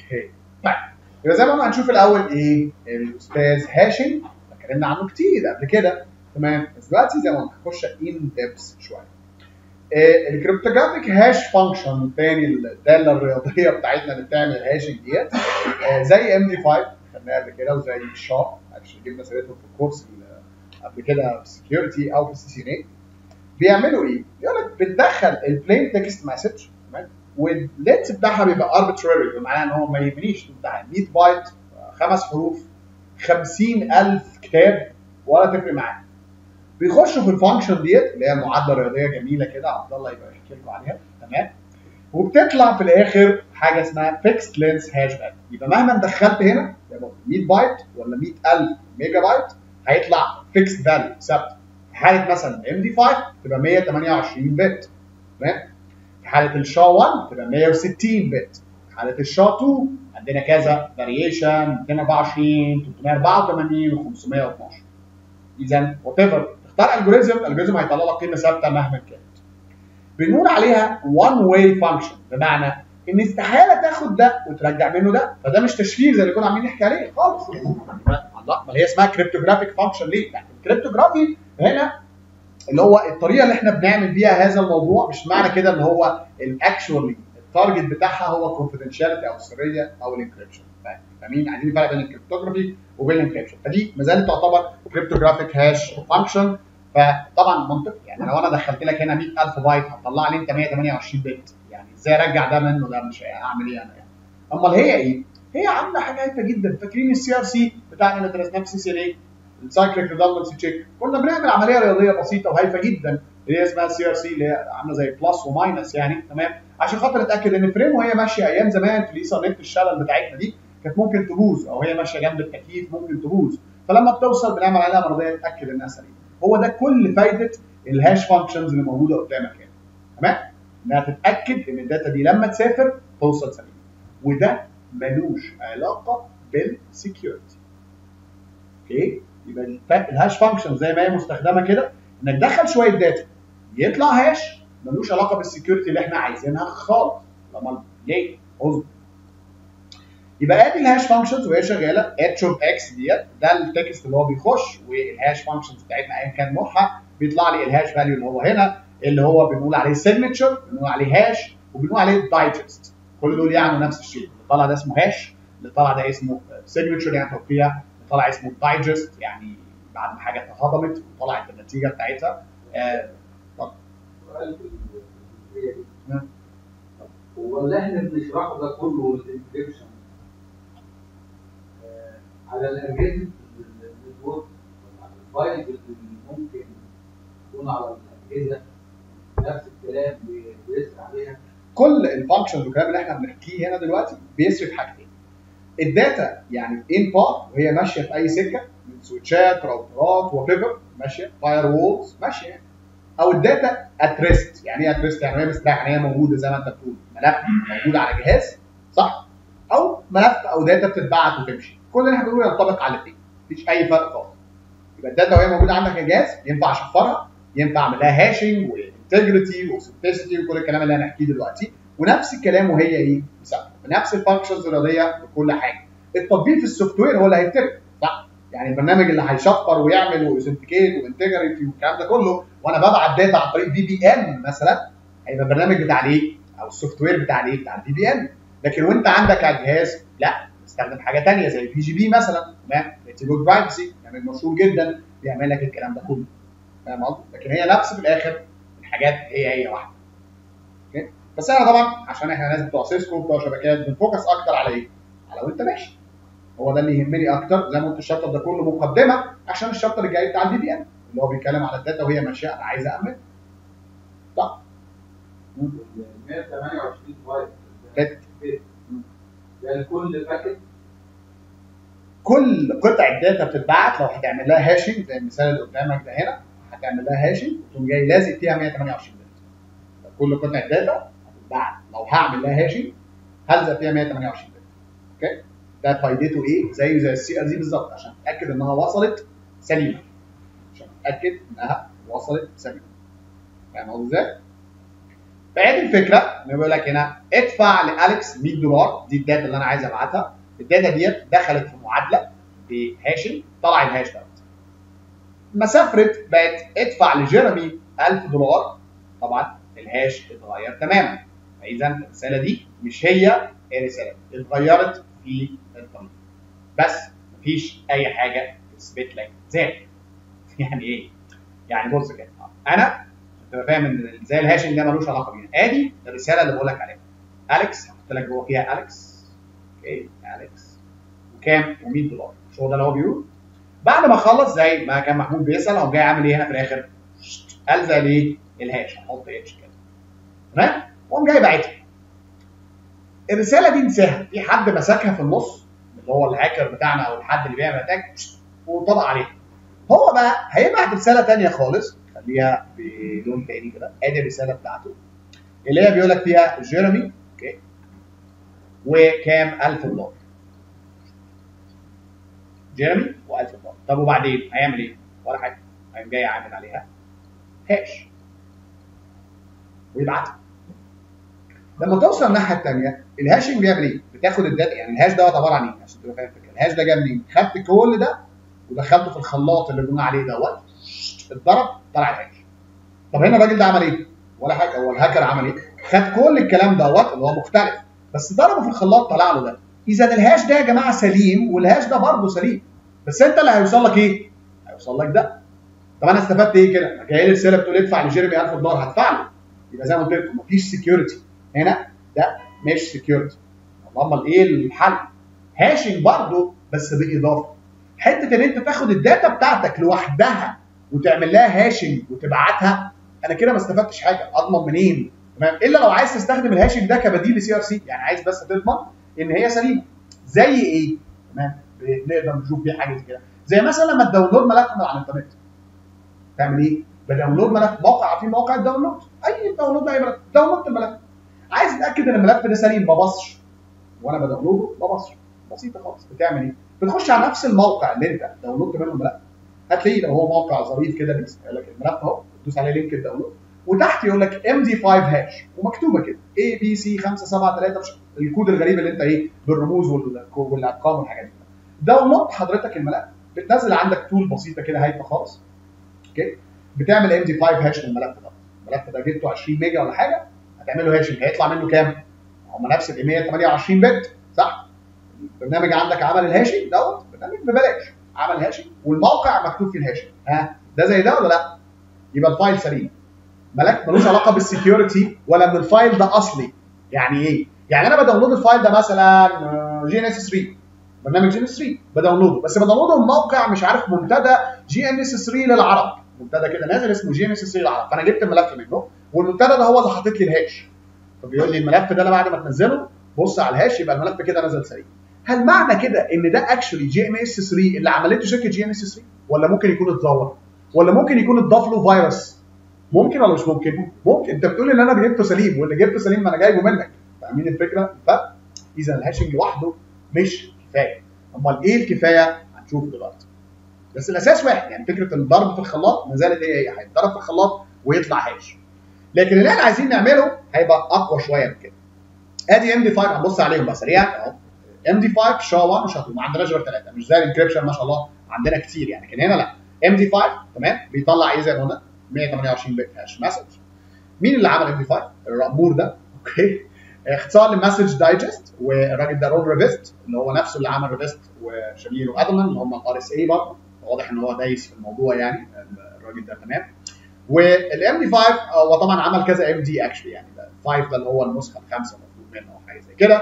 اوكي طيب يبقى زي ما قلنا هنشوف الاول ايه الاستاذ هاشم اتكلمنا عنه كتير قبل كده تمام بس دلوقتي زي ما قلنا هنخش ان ديبس شويه الكريبتوجرافيك هاش فانكشن تاني الداله الرياضيه بتاعتنا اللي بتعمل هاشنج ديت آه، زي ام دي 5 خدناها قبل كده وزي شا اكشلي جبنا سيرتهم في الكورس اللي قبل كده في سكيورتي او في السي سي ان اي بيعملوا ايه؟ يقول لك بتدخل البلين تكست مسج تمام واللينس بتاعها بيبقى اربتراري بمعنى ان هو ما يهمنيش بتاع 100 بايت خمس حروف 50000 كتاب ولا تفرق معاه بيخشوا في الفانكشن ديت اللي هي معادله رياضيه جميله كده عبد الله يبقى يحكي لكم عليها تمام وبتطلع في الاخر حاجه اسمها فيكست لينس هاش فاليو يبقى مهما دخلت هنا يبقى 100 بايت ولا 100000 ميجا بايت هيطلع فيكست فاليو ثابت في حاله مثلا ام دي 5 تبقى 128 بت تمام في حاله الشا 1 تبقى 160 بت في حاله الشا 2 عندنا كذا فاريشن 224 384 و512 اذا وات ايفر تختار الجوريزم الالجوريزم هيطلع لك قيمه ثابته مهما كانت بنقول عليها وان واي فانكشن بمعنى ان استحاله تاخد ده وترجع منه ده فده مش تشفير زي اللي كنا عاملين نحكي عليه خالص الله ما هي اسمها كريبتوجرافيك فانكشن ليه؟ يعني الكريبتوجرافي هنا اللي هو الطريقه اللي احنا بنعمل بيها هذا الموضوع مش معنى كده ان هو الاكشوالي التارجت بتاعها هو كونفدينشاليتي او السريه او الانكريبشن فاهمين عايزين نفرق بين الكريبتوجرافي وبين الانكريبشن فدي ما زالت تعتبر كريبتوجرافيك هاش فانكشن فطبعا منطقي يعني لو انا دخلت لك هنا 100000 بايت هتطلع لي انت 128 بت يعني ازاي ارجع ده منه ده مش هعمل ايه انا يعني امال هي ايه؟ هي عامله حاجه هايفه جدا فاكرين السي ار سي بتاعنا اللي درسناه في سي سي ال اي السايكليك ريدندنسي تشيك كنا بنعمل عمليه رياضيه بسيطه وهايفه جدا اللي هي اسمها سي ار سي اللي هي عامله زي بلس وماينس يعني تمام عشان خاطر نتاكد ان فريم وهي ماشيه ايام زمان في الايثرنت الشلل بتاعتنا دي كانت ممكن تبوظ او هي ماشيه جنب التكييف ممكن تبوظ فلما بتوصل بنعمل عليها مرضيه نتاكد انها سليمه هو ده كل فايده الهاش فانكشنز اللي موجوده قدامك هنا تمام انها تتاكد ان الداتا دي لما تسافر توصل سليمه وده ملوش علاقه بالسكيورتي اوكي يبقى الهاش فانكشن زي ما هي مستخدمه كده انك تدخل شويه داتا يطلع هاش ملوش علاقه بالسكيورتي اللي احنا عايزينها خالص لما ليه؟ اصبر يبقى ادي الهاش فانكشنز وهي شغاله اتش اوف اكس ديت ده التكست اللي هو بيخش والهاش فانكشنز بتاعتنا ايا كان نوعها بيطلع لي الهاش فاليو اللي هو هنا اللي هو بنقول عليه سيجنتشر بنقول عليه هاش وبنقول عليه دايجست كل دول يعنوا نفس الشيء اللي طالع ده اسمه هاش اللي طالع ده اسمه سيجنتشر يعني توقيع اللي طالع اسمه دايجست يعني بعد ما حاجه اتهضمت وطلعت النتيجه بتاعتها آه طب سؤال في الجزئيه دي هو اللي احنا بنشرحه ده كله الانكريبشن على الاجهزه النتورك على الفايلز اللي ممكن تكون على الاجهزه نفس الكلام بيسرع عليها كل الفانكشنز والكلام اللي احنا بنحكيه هنا دلوقتي بيسري في حاجتين الداتا يعني ان بار وهي ماشيه في اي سكه من سويتشات راوترات وات ايفر ماشيه فاير وولز ماشيه يعني. او الداتا اتريست يعني ايه اتريست يعني هي مستريحه يعني هي موجوده زي ما انت بتقول ملف موجود على جهاز صح او ملف او داتا بتتبعت وتمشي كل اللي احنا بنقوله ينطبق على الاثنين مفيش اي فرق خالص يبقى الداتا وهي موجوده عندك الجهاز ينفع اشفرها ينفع اعمل لها هاشنج وانتجريتي وسمبلسيتي وكل الكلام اللي هنحكيه دلوقتي ونفس الكلام وهي ايه ثابته بنفس الفانكشنز الرياضيه بكل حاجه التطبيق في السوفت وير هو اللي هيترك صح يعني البرنامج اللي هيشفر ويعمل واوثنتيكيت وانتجريتي والكلام ده كله وانا ببعت داتا عن طريق في بي ان مثلا هيبقى البرنامج بتاع الايه او السوفت وير بتاع الايه بتاع الفي بي ان لكن وانت عندك على الجهاز لا استخدم حاجه ثانيه زي البي جي بي مثلا تمام نتيجه برايفسي برنامج مشهور جدا بيعمل لك الكلام ده كله فاهم قصدي؟ لكن هي نفس في الاخر الحاجات هي هي واحده اوكي بس انا طبعا عشان احنا ناس بتوع سيسكو بتوع شبكات بنفوكس اكتر على ايه؟ على وانت ماشي هو ده اللي يهمني اكتر زي ما قلت الشابتر ده كله مقدمه عشان الشابتر الجاي بتاع الدي بي ان اللي هو بيتكلم على الداتا وهي ماشيه انا عايز امن صح 128 بايت بت. ده لكل باكت كل قطعه داتا بتتبعت لو هتعمل لها هاشنج زي المثال اللي قدامك ده هنا هتعمل لها هاشنج وتقوم جاي لازق فيها 128 بت كل قطعه داتا هتتبعت لو هعمل لها هاشنج هلزق فيها 128 بت اوكي ده فايدته ايه؟ زيه زي السي ار زي بالظبط عشان اتاكد انها وصلت سليمه عشان اتاكد انها وصلت سليمه فاهم قصدي ازاي؟ فادي الفكره ان بيقول لك هنا ادفع لالكس 100 دولار دي الداتا اللي انا عايز ابعتها الداتا ديت دخلت في معادله بهاشنج طلع الهاش دوت ما سافرت بقت ادفع لجيرمي 1000 دولار طبعا الهاش اتغير تماما فاذا الرساله دي مش هي الرساله اتغيرت في الطريق بس مفيش اي حاجه تثبت لك ذلك يعني ايه؟ يعني بص كده انا تبقى فاهم ان زي الهاشنج ده ملوش علاقه بينا ادي الرساله اللي بقول لك عليها اليكس حط لك جوه فيها اليكس اوكي اليكس وكام؟ و100 دولار مش هو ده اللي هو بيقول بعد ما خلص زي ما كان محمود بيسال هو جاي عامل ايه هنا في الاخر؟ الزق ليه؟ الهاش هحط اتش كده تمام؟ وقام جاي باعتها الرساله دي انساها في حد مسكها في النص اللي هو الهاكر بتاعنا او الحد اللي بيعمل اتاك وطبق عليها هو بقى هيبعت رساله ثانيه خالص خليها بلون تاني كده ادي الرساله بتاعته اللي هي بيقول لك فيها جيرمي اوكي وكام 1000 دولار جيرمي و1000 دولار طب وبعدين هيعمل ايه؟ ولا حاجه هيقوم جاي عامل عليها هاش ويبعتها لما توصل الناحيه الثانيه الهاشنج بيعمل ايه؟ بتاخد الداتا يعني الهاش دوت عباره عن ايه؟ عشان تبقى فاهم الفكره الهاش ده جاي منين؟ خدت كل ده ودخلته في الخلاط اللي قلنا عليه دوت اتضرب طلع الهاش طب هنا الراجل ده عمل ايه؟ ولا حاجه هو الهاكر عمل ايه؟ خد كل الكلام دوت اللي هو مختلف بس ضربه في الخلاط طلع له ده اذا الهاش ده يا جماعه سليم والهاش ده برضه سليم بس انت اللي هيوصل لك ايه؟ هيوصل لك ده طب انا استفدت ايه كده؟ جاي لي رساله بتقول ادفع لجيرمي 1000 دولار هدفع له يبقى زي ما قلت لكم مفيش سكيورتي هنا ده مش سكيورتي امال ايه الحل؟ هاشنج برضه بس باضافه حته ان انت تاخد الداتا بتاعتك لوحدها وتعمل لها هاشنج وتبعتها انا كده ما استفدتش حاجه اضمن منين؟ تمام الا لو عايز تستخدم الهاشنج ده كبديل لسي ار سي يعني عايز بس تضمن ان هي سليمه زي ايه؟ تمام نقدر نشوف بيه حاجه كده زي مثلا لما تداونلود ملف من على الانترنت تعمل ايه؟ بداونلود ملف موقع عارفين موقع الداونلود اي داونلود اي ملف داونلود الملف عايز اتاكد ان الملف ده سليم ما بصش وانا بداونلوده ما بصش بسيطه خالص بتعمل ايه؟ بتخش على نفس الموقع اللي انت داونلودت منه الملف هتلاقيه لو هو موقع ظريف كده بيس يقول لك الملف اهو تدوس عليه لينك الداونلود وتحت يقول لك ام دي 5 هاش ومكتوبه كده اي بي سي 5 7 3 الكود الغريب اللي انت ايه بالرموز والارقام والحاجات دي داونلود حضرتك الملف بتنزل عندك تول بسيطه كده هايفه خالص اوكي بتعمل ام دي 5 هاش للملف ده الملف ده جبته 20 ميجا ولا حاجه هتعمله هاشنج هيطلع منه كام؟ هم نفس ال 128 بت صح؟ البرنامج عندك عمل الهاشنج دوت برنامج ببلاش عمل هاشنج والموقع مكتوب فيه الهاشنج ها ده زي ده ولا لا؟ يبقى الفايل سليم ملك ملوش علاقه بالسكيورتي ولا ان الفايل ده اصلي يعني ايه؟ يعني انا بداونلود الفايل ده مثلا جي ان اس 3 برنامج جي ان اس 3 بداونلوده بس بداونلوده من موقع مش عارف منتدى جي ان اس 3 للعرب منتدى كده نازل اسمه جي ان اس 3 للعرب فانا جبت الملف منه والمنتدى ده هو اللي حاطط لي الهاش فبيقول لي الملف ده انا بعد ما تنزله بص على الهاش يبقى الملف كده نزل سليم هل معنى كده ان ده اكشولي جي ان اس 3 اللي عملته شركه جي ان اس 3 ولا ممكن يكون اتزور ولا ممكن يكون اتضاف له فيروس ممكن ولا مش ممكن ممكن انت بتقول ان انا جبته سليم واللي جبته سليم ما انا جايبه منك فاهمين الفكره فاذا الهاشنج لوحده مش كفايه امال ايه الكفايه هنشوف دلوقتي بس الاساس واحد يعني فكره الضرب في الخلاط ما زالت هي هي هيتضرب في الخلاط ويطلع هاش لكن اللي احنا عايزين نعمله هيبقى اقوى شويه من كده ادي ام دي 5 هنبص عليهم بقى سريعا اهو ام دي 5 شا 1 وشا 2 ما عندناش غير ثلاثه مش زي الانكربشن ما شاء الله عندنا كتير يعني لكن هنا لا ام دي 5 تمام بيطلع ايه زي ما قلنا 128 بت هاش مسج مين اللي عمل ام دي 5 الرامور ده اوكي اختصار لمسج دايجست والراجل ده رون ريفيست اللي هو نفسه اللي عمل ريفيست وشمير وادلمان اللي هم الار اس اي برضه واضح ان هو دايس في الموضوع يعني الراجل ده تمام والام دي 5 هو طبعا عمل كذا ام دي اكشلي يعني 5 ده اللي هو النسخه الخامسه المفروض منه او حاجه زي كده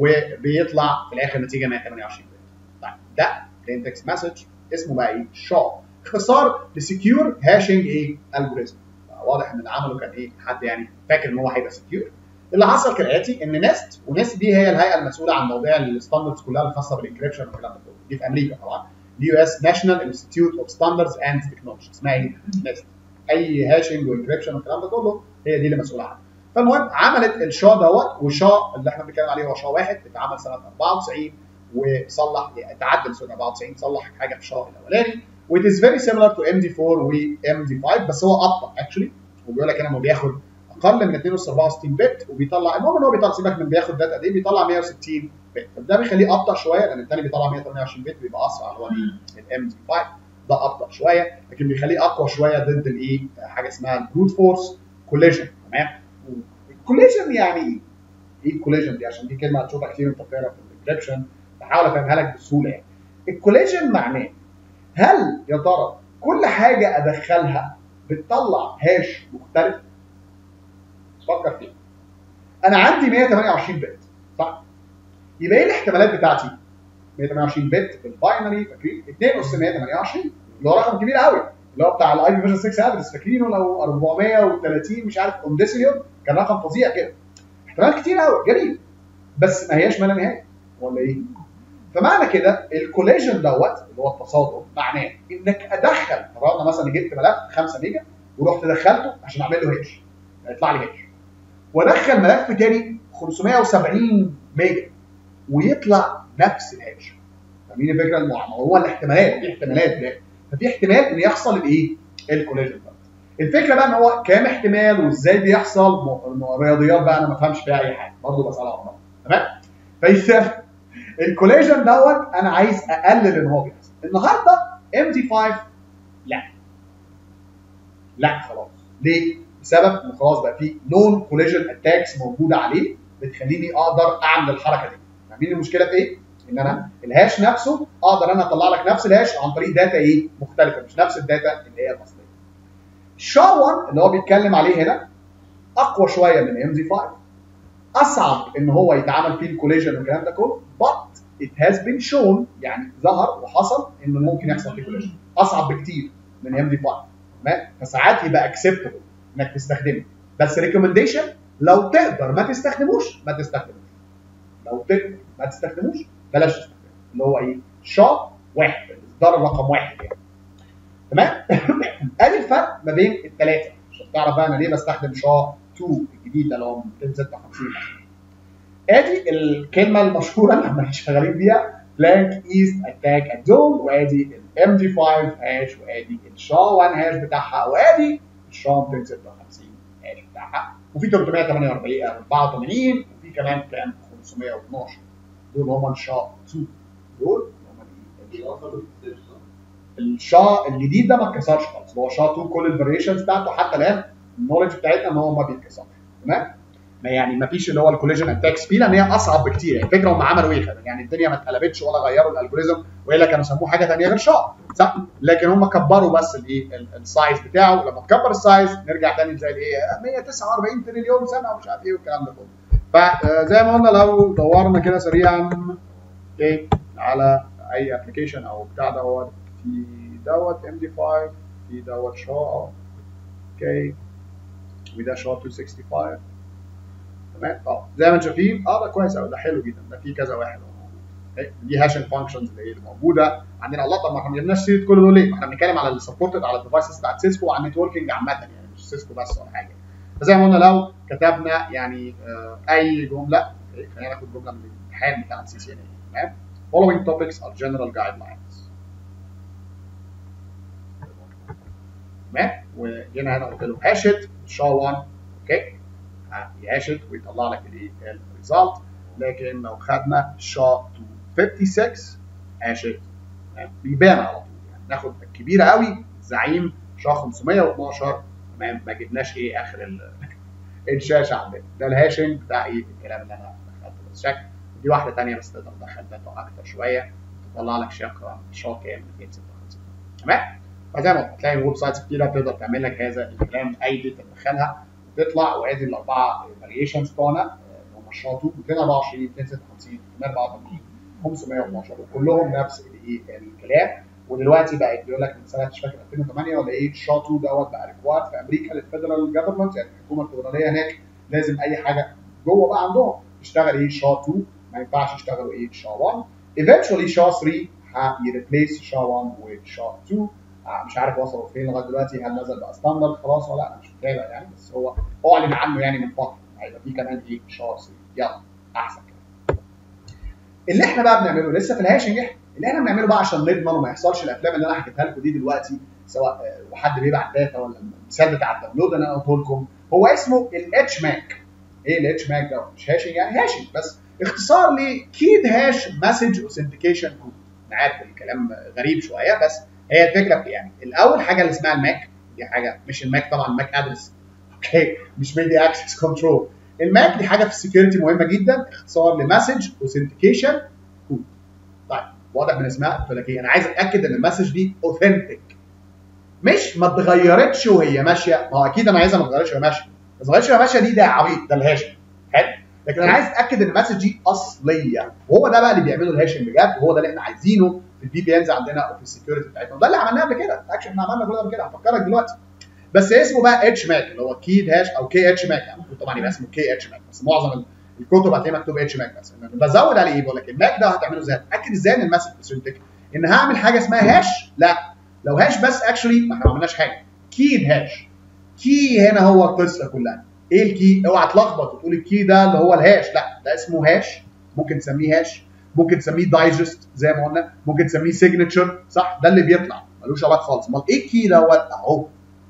وبيطلع في الاخر نتيجه 128 بت طيب ده بلين تكست مسج اسمه بقى ايه؟ شا اختصار لسكيور هاشنج ايه؟ الجوريزم واضح ان اللي عمله كان ايه؟ حد يعني فاكر ان هو هيبقى سكيور اللي حصل كالاتي ان نست ونست دي هي الهيئه المسؤوله عن مواضيع الستاندردز كلها الخاصه بالانكربشن والكلام ده كله دي في امريكا طبعا اليو اس ناشونال انستيتيوت اوف ستاندردز اند تكنولوجي اسمها ايه؟ نست اي هاشنج وانكربشن والكلام ده كله هي دي اللي مسؤوله عنها فالمهم عملت الشا دوت والشا اللي احنا بنتكلم عليه هو شا واحد اتعمل سنه 94 وصلح اتعدل سنه 94 صلح حاجه في الشا الاولاني وات از فيري سيميلر تو ام دي 4 وام دي 5 بس هو ابطا اكشلي وبيقول لك انا لما بياخد اقل من 264 بت وبيطلع المهم ان هو بيطلع سيبك من بياخد داتا قد ايه بيطلع 160 بت ده بيخليه ابطا شويه لان الثاني بيطلع 128 بت بيبقى اسرع اللي هو الام دي 5 ده ابطا شويه لكن بيخليه اقوى شويه ضد الايه حاجه اسمها البروت فورس كوليجن تمام الكوليجن يعني ايه؟ ايه الكوليجن دي عشان دي كلمه هتشوفها كتير وانت بتقرا في الانكربشن بحاول افهمها لك بسهوله يعني الكوليجن معناه هل يا ترى كل حاجه ادخلها بتطلع هاش مختلف فكر فيها انا عندي 128 بت صح يبقى ايه الاحتمالات بتاعتي 128 بت في الباينري فاكرين 2 اس 128 اللي هو رقم كبير قوي اللي هو بتاع الاي بي فيجن 6 ادرس فاكرينه لو 430 مش عارف اونديسيليون كان رقم فظيع كده احتمال كتير قوي جميل بس ما هياش ما لا نهايه ولا ايه؟ فمعنى كده الكوليجن دوت اللي هو التصادم معناه انك ادخل فرضنا مثلا جبت ملف 5 ميجا ورحت دخلته عشان اعمل له هيش هيطلع لي هيش وادخل ملف تاني 570 ميجا ويطلع نفس الهاش فاهمين الفكره المعامله هو الاحتمالات في احتمالات ده ففي احتمال ان يحصل الايه الكوليجن دوت الفكره بقى ان هو كام احتمال وازاي بيحصل م- م- رياضيات بقى انا ما بفهمش فيها اي حاجه برضه بسالها عمرها تمام فاذا الكوليجن دوت انا عايز اقلل ان هو بيحصل النهارده ام دي 5 لا لا خلاص ليه؟ بسبب ان خلاص بقى في نون كوليجن اتاكس موجوده عليه بتخليني اقدر اعمل الحركه دي فاهمين المشكله في ايه؟ ان انا الهاش نفسه اقدر انا اطلع لك نفس الهاش عن طريق داتا ايه؟ مختلفه مش نفس الداتا اللي هي الاصليه. الشا 1 اللي هو بيتكلم عليه هنا اقوى شويه من ام دي 5 اصعب ان هو يتعامل فيه الكوليجن والكلام ده كله but it has been shown يعني ظهر وحصل انه ممكن يحصل فيه كوليجن اصعب بكتير من ام دي 5 تمام فساعات يبقى اكسبتبل انك تستخدمه بس ريكومنديشن لو تقدر ما تستخدموش ما تستخدموش لو تقدر ما تستخدموش بلاش تستخدمه اللي هو ايه شا واحد الاصدار الرقم واحد يعني تمام ادي الفرق ما بين الثلاثه عشان تعرف بقى انا ليه بستخدم شا 2 الجديد ده اللي هو 256 ادي الكلمه المشهوره اللي احنا شغالين بيها بلانك ايست اتاك اتزون وادي الام دي 5 هاش وادي الشا 1 هاش بتاعها وادي الشا 256 هاش بتاعها وفي 348 84 وفي كمان كام 512 دول هم الشا 2 دول هم الشا الجديد ده ما اتكسرش خالص هو شا 2 كل الفاريشنز بتاعته حتى الان النولج بتاعتنا ان هو ما بيتكسرش تمام ما يعني ما فيش اللي هو الكوليجن اتاكس فيه لان هي اصعب بكتير يعني الفكره هم عملوا ايه يعني الدنيا ما اتقلبتش ولا غيروا الالجوريزم والا كانوا سموه حاجه ثانيه غير شا صح لكن هم كبروا بس الايه ال- السايز بتاعه لما تكبر السايز نرجع تاني زي الايه 149 تريليون سنه ومش عارف ايه والكلام ده كله فزي ما قلنا لو دورنا كده سريعا اوكي على اي ابلكيشن او بتاع دوت في دوت ام دي 5 في دوت شا اوكي وده شا 265 تمام اه زي ما انتم شايفين اه ده كويس قوي ده حلو جدا ده في كذا واحد هو موجود أوكي؟ دي هاشنج فانكشنز اللي هي اللي موجوده عندنا الله طب ما احنا ما جبناش سيره كل دول ليه؟ ما احنا بنتكلم على السبورتد على الديفايسز بتاعت سيسكو وعلى النتوركينج عامه يعني مش سيسكو بس ولا حاجه فزي ما قلنا لو كتبنا يعني آه اي جمله أوكي، خلينا ناخد جمله من الامتحان بتاع السي سي ان اي تمام following topics are general guidelines تمام وهنا هنا قلت له هاشت شا 1 اوكي يهاشت ويطلع لك الايه الريزلت لكن لو خدنا شا 256 هاشت تمام؟ بيبان على طول يعني ناخد الكبيره قوي زعيم شا 512 تمام ما جبناش ايه اخر ال- الشاشه عندنا ده الهاشنج بتاع ايه الكلام اللي انا دخلته بس شكل دي واحده ثانيه بس تقدر تدخل داتا اكتر شويه تطلع لك شاقه شا كام 256 تمام فزي ما قلت هتلاقي ويب سايتس كتيره تقدر تعمل لك هذا الكلام اي داتا تدخلها تطلع وادي الاربعه فاريشنز بتوعنا آه، اللي هم الشاطو 224 256 284 512 وكلهم نفس الايه الكلام ودلوقتي بقت بيقول لك من سنه مش فاكر 2008 ولا ايه الشاطو دوت بقى ريكوارد في امريكا للفيدرال جفرمنت يعني الحكومه الفدراليه هناك لازم اي حاجه جوه بقى عندهم تشتغل ايه شا 2 ما ينفعش يشتغلوا ايه شا 1 eventually شا 3 هيريبليس شا 1 وشا 2 آه، مش عارف وصلوا فين لغايه دلوقتي هل نزل بقى ستاندرد خلاص ولا لا انا مش متابع يعني بس هو اعلن عنه يعني من فتره هيبقى في كمان ايه شهر 3 يلا احسن كده اللي احنا بقى بنعمله لسه في الهاشنج احنا اللي احنا بنعمله بقى عشان نضمن وما يحصلش الافلام اللي انا حكيتها لكم دي دلوقتي سواء آه، وحد بيبعت داتا ولا المثال بتاع الداونلود اللي انا قلته لكم هو اسمه الاتش ماك ايه الاتش ماك ده مش هاشنج يعني هاشنج بس اختصار لكيد هاش مسج اوثنتيكيشن كود انا عارف الكلام غريب شويه بس هي الفكره في يعني الاول حاجه اللي اسمها الماك دي حاجه مش الماك طبعا الماك ادرس اوكي مش ميديا اكسس كنترول الماك دي حاجه في السكيورتي مهمه جدا اختصار لمسج اوثنتيكيشن كود طيب واضح من اسمها قلت لك ايه انا عايز اتاكد ان المسج دي اوثنتيك مش ما اتغيرتش وهي ماشيه ما هو اكيد انا عايزها ما تتغيرش وهي ماشيه ما تتغيرش وهي ماشيه دي ده عبيط ده الهاشم حلو لكن انا عايز اتاكد ان المسج دي اصليه وهو ده بقى اللي بيعمله الهاشم بجد وهو ده اللي احنا عايزينه في الفي بي انز عندنا او في السكيورتي بتاعتنا وده اللي عملناه قبل كده اكشن احنا عملنا كل ده قبل كده هفكرك دلوقتي بس اسمه بقى اتش ماك اللي هو كيد هاش او كي اتش ماك يعني المفروض طبعا يبقى اسمه كي اتش ماك بس معظم الكتب هتلاقي مكتوب اتش ماك بس إن أنا بزود عليه ايه بقول لك الماك ده هتعمله ازاي؟ اتاكد ازاي ان المسج اوثنتيك ان هعمل حاجه اسمها هاش لا لو هاش بس اكشولي ما احنا ما عملناش حاجه كيد هاش كي هنا هو القصه كلها ايه الكي اوعى تلخبط وتقول الكي ده اللي هو الهاش لا ده اسمه هاش ممكن تسميه هاش ممكن تسميه دايجست زي ما قلنا ممكن تسميه سيجنتشر صح ده اللي بيطلع ملوش علاقه خالص امال ايه الكي دوت اهو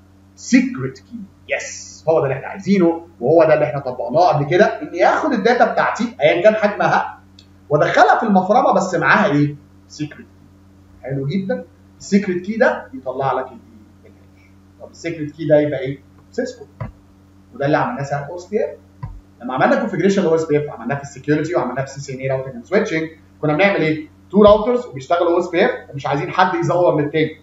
سيكريت كي يس هو ده اللي احنا عايزينه وهو ده اللي احنا طبقناه قبل كده ان ياخد الداتا بتاعتي ايا كان حجمها وادخلها في المفرمه بس معاها ايه؟ سيكريت كي حلو جدا السيكريت كي ده يطلع لك الايه؟ الهاش طب السيكريت كي ده يبقى ايه؟ سيسكو وده اللي عملناه ساعه او اس بي اف لما عملنا كونفجريشن او اس بي اف عملناه في السكيورتي وعملناه في سي سي ان اي راوتنج اند سويتشنج كنا بنعمل ايه؟ تو راوترز وبيشتغلوا او اس بي اف ومش عايزين حد يزور للتاني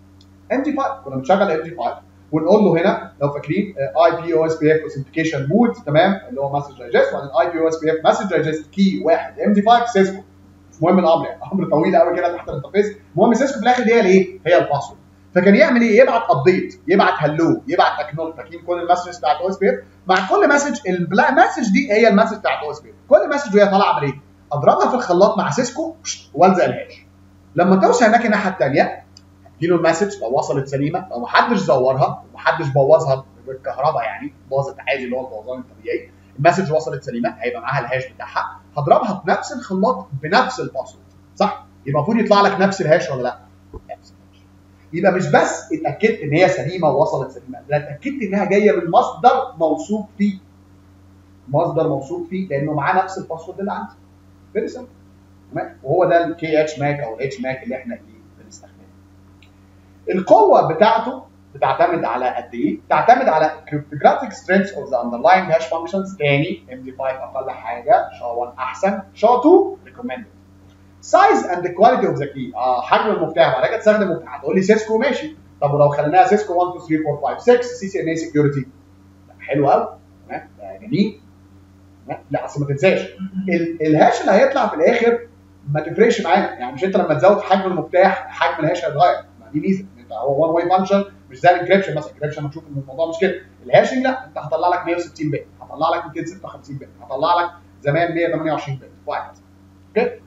ام دي 5 كنا بنشغل ام دي 5 ونقول له هنا لو فاكرين اي بي او اس بي اف اوثنتيكيشن مود تمام اللي هو مسج دايجست وبعدين اي بي او اس بي اف مسج دايجست كي واحد ام دي 5 سيسكو مش مهم الامر يعني امر طويل قوي كده تحت الانترفيس المهم سيسكو في الاخر دي هي الايه؟ هي الباسورد فكان يعمل ايه؟ يبعت ابديت يبعت هلو يبعت اكنول فاكرين كل المسج بتاعت او اس بي اف مع كل مسج المسج دي هي المسج بتاعت او اس بي اف كل مسج وهي طالعه اعمل ايه؟ اضربها في الخلاط مع سيسكو والزق الهاش لما توصل هناك الناحيه الثانيه اديله المسج لو وصلت سليمه لو محدش زورها ومحدش بوظها بالكهرباء يعني باظت عادي اللي هو البوظان الطبيعي المسج وصلت سليمه هيبقى معاها الهاش بتاعها هضربها في نفس الخلاط بنفس الباسورد صح؟ يبقى المفروض يطلع لك نفس الهاش ولا لا؟ نفس الهاش يبقى مش بس اتاكدت ان هي سليمه ووصلت سليمه لا اتاكدت انها جايه من مصدر موثوق فيه مصدر موثوق فيه لانه معاه نفس الباسورد اللي عندي فيري سمبل تمام وهو ده الكي اتش ماك او الاتش ماك اللي احنا ايه بنستخدمه القوه بتاعته بتعتمد على قد ايه؟ بتعتمد على cryptographic strength of the underlying hash functions تاني MD5 اقل حاجه SHA-1 احسن SHA-2 recommended size and the quality of the key اه حجم المفتاح بعد كده تستخدم مفتاح هتقول لي سيسكو ماشي طب ولو خليناها سيسكو 1 2 3 4 5 6 سي سي ان اي سكيورتي حلو قوي تمام ده جميل تمام؟ لا اصل ما تنساش ال- الهاش اللي هيطلع في الاخر ما تفرقش معانا يعني مش انت لما تزود حجم المفتاح حجم الهاش هيتغير ما دي ميزه انت هو وان واي فانكشن مش زي الانكريبشن مثلا الانكريبشن هنشوف ان الموضوع مش كده الهاشنج لا انت هطلع لك 160 بت هطلع لك 256 بت هطلع لك زمان 128 بت وهكذا اوكي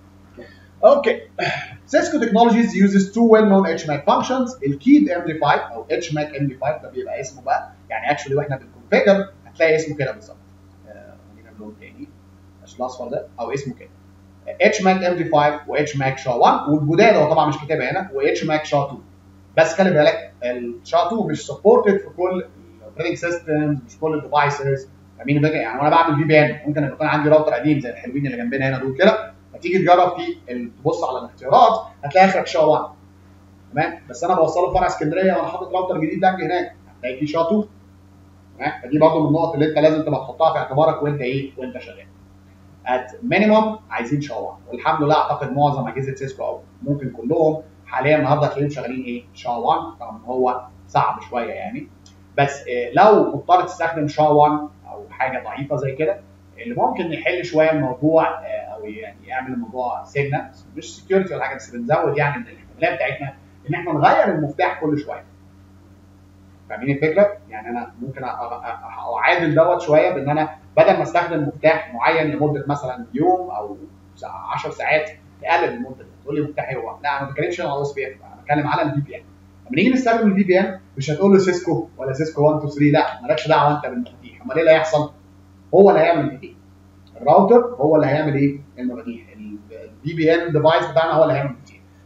اوكي Cisco Technologies uses two well-known HMAC functions الكيد MD5 او HMAC MD5 ده بيبقى اسمه بقى يعني اكشولي واحنا بنكونفيجر هتلاقي اسمه كده بالظبط آه، خلينا نقول تاني مش الاصفر ده او اسمه كده HMAC MD5 و HMAC SHA-1 والجداد هو طبعا مش كاتبها هنا و HMAC SHA-2 بس خلي بالك ال SHA-2 مش سبورتد في كل الاوبريتنج سيستمز مش كل الديفايسز فاهمين الفكره يعني وانا بعمل في بي ان ممكن يكون عندي راوتر قديم زي الحلوين اللي جنبنا هنا دول كده هتيجي تجرب فيه ال- تبص على الاختيارات هتلاقي اخرك شا 1 تمام بس انا بوصله فرع اسكندريه وانا حاطط راوتر جديد دنج هناك هتلاقي فيه شا 2 تمام فدي برضه من النقط اللي انت لازم تبقى تحطها في اعتبارك وانت ايه وانت شغال ات مينيموم عايزين شا 1 والحمد لله اعتقد معظم اجهزه سيسكو او ممكن كلهم حاليا النهارده هتلاقيهم شغالين ايه شا 1 طبعا هو صعب شويه يعني بس إيه لو مضطر تستخدم شا 1 او حاجه ضعيفه زي كده اللي ممكن يحل شويه الموضوع آه، او يعني يعمل الموضوع سنه مش سكيورتي ولا حاجه بس بنزود يعني من الاحتماليه بتاعتنا ان احنا نغير المفتاح كل شويه. فاهمين الفكره؟ يعني انا ممكن أ- أ- أ- اعادل دوت شويه بان انا بدل ما استخدم مفتاح معين لمده مثلا يوم او 10 ساعات تقلل المده دي تقول لي مفتاحي هو لا انا ما بتكلمش على اس بي اف انا بتكلم على الفي بي ان لما نيجي نستخدم الفي بي ان مش هتقول له سيسكو ولا سيسكو 1 2 3 لا مالكش دعوه انت بالمفاتيح امال ايه اللي هيحصل؟ هو اللي هيعمل المفاتيح الراوتر هو اللي هيعمل ايه؟ المفاتيح الفي بي ان ديفايس بتاعنا هو اللي هيعمل المفاتيح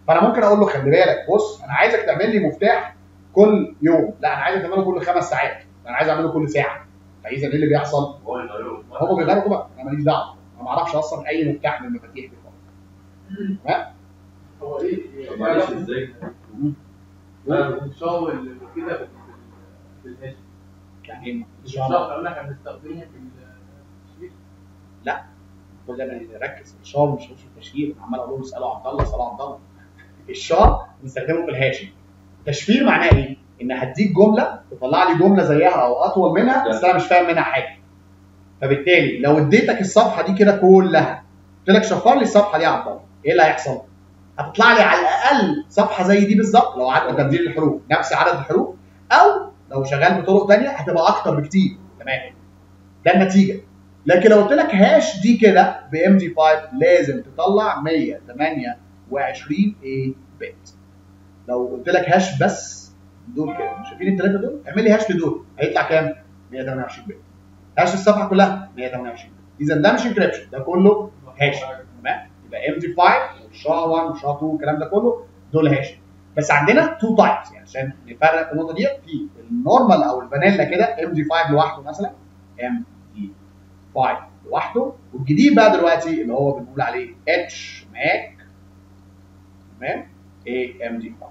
فانا ممكن اقول له خلي بالك بص انا عايزك تعمل لي مفتاح كل يوم لا انا عايزك تعمله كل خمس ساعات انا عايز اعمله كل ساعه فاذا ايه اللي بيحصل؟ هو يغيره هم بيغيروا بقى انا ماليش دعوه انا ما اعرفش اصلا اي مفتاح من المفاتيح دي خالص تمام هو ايه؟ طب معلش ازاي؟ الشاور اللي كده في الهاشم يعني ايه؟ الشاور اللي احنا بنستخدمه في التشغيل كل ده نركز الشار مش مش التشهير عمال اقول لهم اسالوا عبد الله اسالوا عبد الله الشار بنستخدمه في الهاشم تشفير معناه ايه؟ ان هديك جمله تطلع لي جمله زيها او اطول منها بس انا مش فاهم منها حاجه فبالتالي لو اديتك الصفحه دي كده كلها قلت لك شفر لي الصفحه دي يا عبد الله ايه اللي هيحصل؟ هتطلع لي على الاقل صفحه زي دي بالظبط لو عدد تبديل الحروف نفس عدد الحروف او لو شغال بطرق ثانيه هتبقى اكتر بكتير تمام ده النتيجه لكن لو قلت لك هاش دي كده بام دي 5 لازم تطلع 128 اي بت لو قلت لك هاش بس دول كده شايفين الثلاثه دول اعمل لي هاش لدول هيطلع كام 128 بت هاش الصفحه كلها 128 بت اذا ده مش انكريبشن ده كله هاش تمام يبقى ام دي 5 وشا 1 وشا 2 الكلام ده كله دول هاش بس عندنا تو تايبس يعني عشان نفرق في النقطه دي في النورمال او الفانيلا كده ام دي 5 لوحده مثلا ام دي 5 لوحده والجديد بقى دلوقتي اللي هو بنقول عليه اتش ماك تمام اي ام دي 5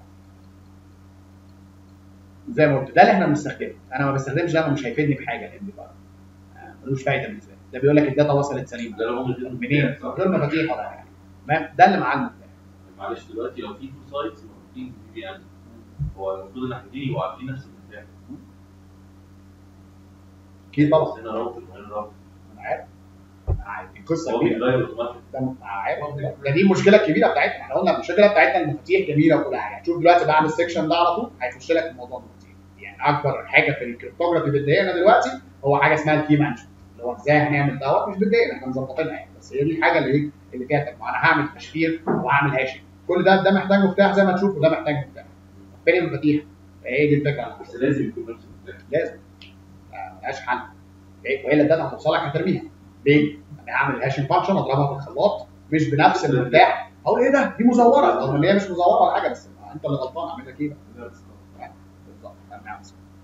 زي ما قلت ده اللي احنا بنستخدمه انا ما بستخدمش ده أنا مش هيفيدني بحاجه الام دي 5 آه، ملوش فايده بالنسبه لي ده بيقول لك الداتا وصلت سليمه ده لو هم الاثنين منين؟ من صح؟ غير مفاتيح ولا حاجه تمام ده اللي معاه المفتاح معلش دلوقتي لو في تو سايتس موجودين في بي ان هو المفروض ان احنا يبقوا عارفين نفس المفتاح اكيد طبعا بس هنا راوتر وهنا راوتر انا عارف انا عارف القصه هو كبيره بيغير اوتوماتيك ده م- عارف ده دي المشكله الكبيره بتاعتنا احنا قلنا المشكله بتاعتنا المفاتيح جميله وكل حاجه هتشوف دلوقتي بعد السكشن ده على طول هيخش لك في موضوع المفاتيح يعني اكبر حاجه في الكريبتوجرافي بتضايقنا دلوقتي هو حاجه اسمها الكي مانجمنت اللي هو ازاي هنعمل دوت مش بتضايقنا احنا مظبطينها يعني بس هي دي الحاجه اللي ايه اللي فيها تجمع انا هعمل تشفير وهعمل هاشنج كل ده ده محتاج مفتاح زي ما تشوف وده محتاج مفتاح فين المفاتيح هي دي الفكره بس لازم يكون نفس المفتاح لازم آه، ملهاش حل إيه؟ والا الداتا هتوصل لك هترميها ليه؟ انا هعمل الهاشنج فانكشن اضربها في الخلاط مش بنفس المفتاح اقول ايه ده؟ دي مزوره رغم ان هي مش مزوره ولا حاجه بس انت اللي غلطان اعمل لك ايه بقى؟ بالظبط نعم.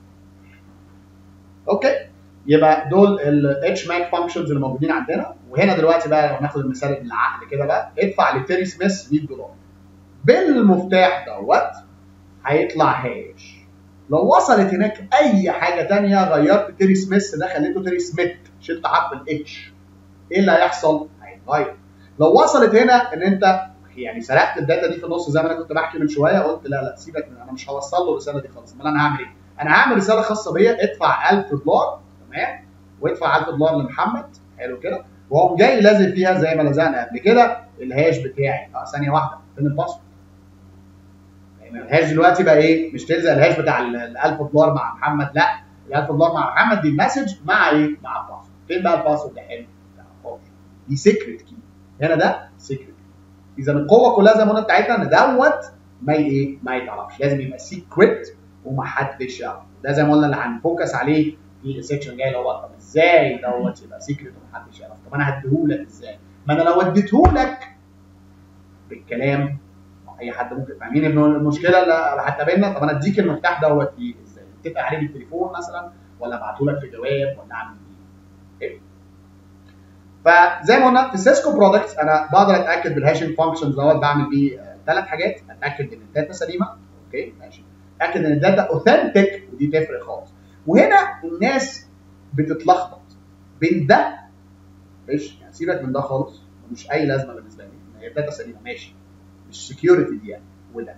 اوكي يبقى دول الاتش ماك فانكشنز اللي موجودين عندنا وهنا دلوقتي بقى لو ناخد المثال بالعقل كده بقى ادفع لتيري سميث 100 دولار بالمفتاح دوت هيطلع هاش لو وصلت هناك اي حاجه تانية غيرت تيري سميث ده خليته تيري سميث شلت حرف الاتش ايه اللي هيحصل؟ هيتغير لو وصلت هنا ان انت يعني سرقت الداتا دي في النص زي ما انا كنت بحكي من شويه قلت لا لا سيبك من انا مش هوصل له الرساله دي خالص امال انا هعمل ايه؟ انا هعمل رساله خاصه بيا ادفع 1000 دولار تمام وادفع 1000 دولار لمحمد حلو كده وهو جاي لازق فيها زي ما لزقنا قبل كده الهاش بتاعي اه ثانيه واحده فين الباسورد؟ يعني الهاش دلوقتي بقى ايه؟ مش تلزق الهاش بتاع ال 1000 دولار مع محمد لا ال 1000 دولار مع محمد دي المسج مع ايه؟ مع الباسورد فين بقى الباسورد ده حلو؟ لا خالص. دي سيكريت كي هنا ده سيكريت اذا القوه كلها زي ما قلنا بتاعتنا ان دوت ما ي- ايه ما يتعرفش لازم يبقى سيكريت ومحدش يعرف ده زي ما قلنا اللي هنفوكس عليه في السكشن الجاي اللي هو طب ازاي دوت يبقى سيكريت ومحدش يعرف طب انا هديهولك ازاي ما انا لو اديتهولك بالكلام ما اي حد ممكن فاهمين ان المشكله اللي هتقابلنا طب انا اديك المفتاح دوت ايه ازاي اتفق عليه بالتليفون مثلا ولا ابعته لك في جواب ولا اعمل ايه إيه؟ فزي ما قلنا في سيسكو برودكتس انا بقدر اتاكد بالهاشنج فانكشنز دوت بعمل بيه ثلاث حاجات اتاكد ان الداتا سليمه اوكي ماشي اتاكد ان الداتا اوثنتيك ودي تفرق خالص وهنا الناس بتتلخبط بين ده ماشي يعني سيبك من ده خالص ملوش اي لازمه بالنسبه لي ان هي الداتا سليمه ماشي مش سكيورتي دي يعني وده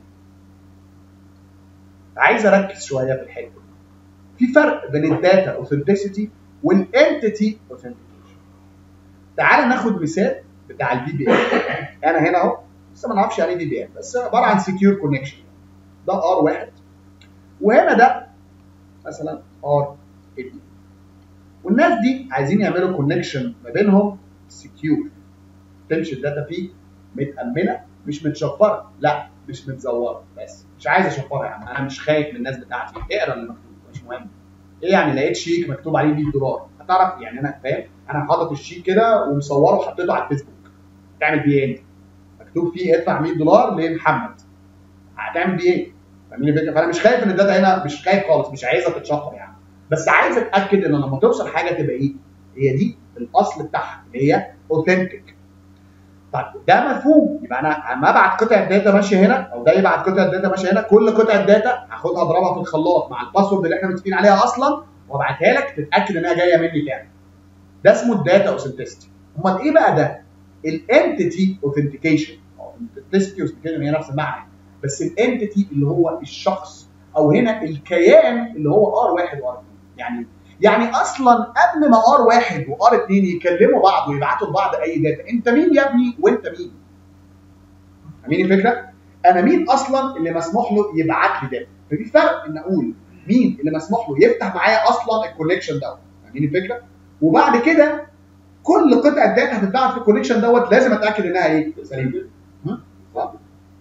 عايز اركز شويه في الحته دي في فرق بين الداتا اوثنتيسيتي والانتيتي اوثنتيكيشن تعال ناخد مثال بتاع الفي بي ان انا هنا اهو لسه ما نعرفش يعني ايه في بي ان بس عباره عن سكيور كونكشن ده ار واحد وهنا ده مثلا ار 2 والناس دي عايزين يعملوا كونكشن ما بينهم سكيور تمشي الداتا فيه متامنه مش متشفره لا مش متزوره بس مش عايز اشفرها يا عم انا مش خايف من الناس بتاعتي اقرا اللي مكتوب مش مهم ايه يعني لقيت شيك مكتوب عليه 100 دولار هتعرف يعني انا فاهم انا حاطط الشيك كده ومصوره وحطيته على الفيسبوك تعمل بيه ايه انت؟ مكتوب فيه ادفع 100 دولار لمحمد هتعمل بيه ايه؟ فاهمين الفكره؟ فانا مش خايف ان الداتا هنا مش خايف خالص مش عايزها تتشفر يعني بس عايز اتاكد ان لما توصل حاجه تبقى ايه؟ هي دي الاصل بتاعها اللي هي اوثنتيك طيب ده مفهوم يبقى انا اما ابعت قطعه داتا ماشيه هنا او ده يبعت قطعه داتا ماشيه هنا كل قطعه داتا هاخدها اضربها في الخلاط مع الباسورد اللي احنا متفقين عليها اصلا وابعتها لك تتاكد انها جايه مني تاني ده اسمه الداتا اوثنتستي امال ايه بقى ده؟ الانتيتي اوثنتيكيشن اوثنتستي اوثنتيكيشن هي نفس المعنى بس الانتيتي اللي هو الشخص او هنا الكيان اللي هو ار واحد وار 2 يعني يعني اصلا قبل ما ار واحد وار 2 يكلموا بعض ويبعتوا لبعض اي داتا انت مين يا ابني وانت مين؟ فاهمين الفكره؟ انا مين اصلا اللي مسموح له يبعت لي داتا؟ ففي فرق ان اقول مين اللي مسموح له يفتح معايا اصلا الكونكشن دوت فاهمين الفكره؟ وبعد كده كل قطعه داتا هتتبعت في الكونكشن دوت لازم اتاكد انها ايه؟ سليمه. ها؟ صح؟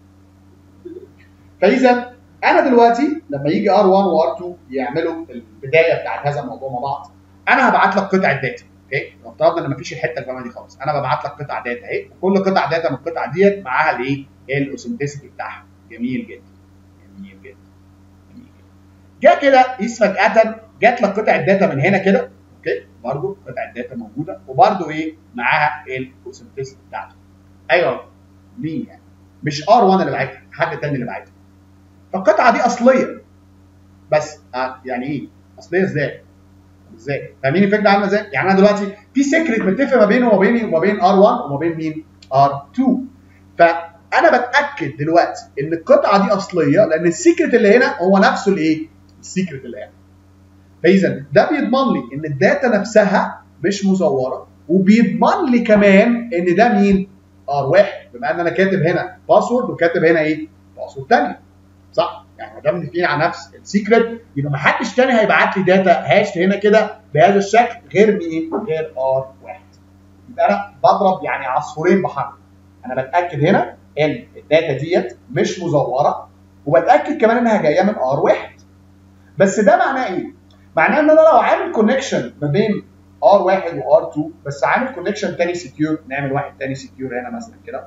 فاذا انا دلوقتي لما يجي ار 1 وار 2 يعملوا البدايه بتاعت هذا الموضوع مع بعض انا هبعت لك قطعه داتا اوكي افترضنا ان مفيش الحته الفلانيه دي خالص انا ببعت لك قطعه داتا اهي وكل قطعه داتا من القطع ديت معاها الايه؟ الاوثنتسيتي بتاعها جميل جدا جميل جدا جميل جدا جه كده قيس فجاه جات لك قطعه داتا من هنا كده اوكي برضه قطعه داتا موجوده وبرضه ايه معاها الاوثنتسيتي بتاعته ايوه مين يعني مش ار 1 اللي بعتها حد تاني اللي بعتها فالقطعه دي اصليه بس آه يعني ايه؟ اصليه ازاي؟ ازاي؟ فاهمين الفكره عامله ازاي؟ يعني انا دلوقتي في سيكريت متفق ما بينه وما بيني وما بين ار1 وما بين مين؟ ار2 فانا بتاكد دلوقتي ان القطعه دي اصليه لان السيكريت اللي هنا هو نفسه الايه؟ السيكريت اللي هنا فاذا ده بيضمن لي ان الداتا نفسها مش مزوره وبيضمن لي كمان ان ده مين؟ ار1 بما ان انا كاتب هنا باسورد وكاتب هنا ايه؟ باسورد ثانيه صح؟ يعني ما دام متفقين على نفس السيكريت يبقى ما حدش تاني هيبعت لي داتا هاش هنا كده بهذا الشكل غير مين؟ غير ار واحد. يبقى انا بضرب يعني عصفورين بحجر. انا بتاكد هنا ان الداتا ديت مش مزوره وبتاكد كمان انها جايه من ار واحد. بس ده معناه ايه؟ معناه ان انا لو عامل كونكشن ما بين ار واحد وار 2 بس عامل كونكشن تاني سكيور نعمل واحد تاني سكيور هنا مثلا كده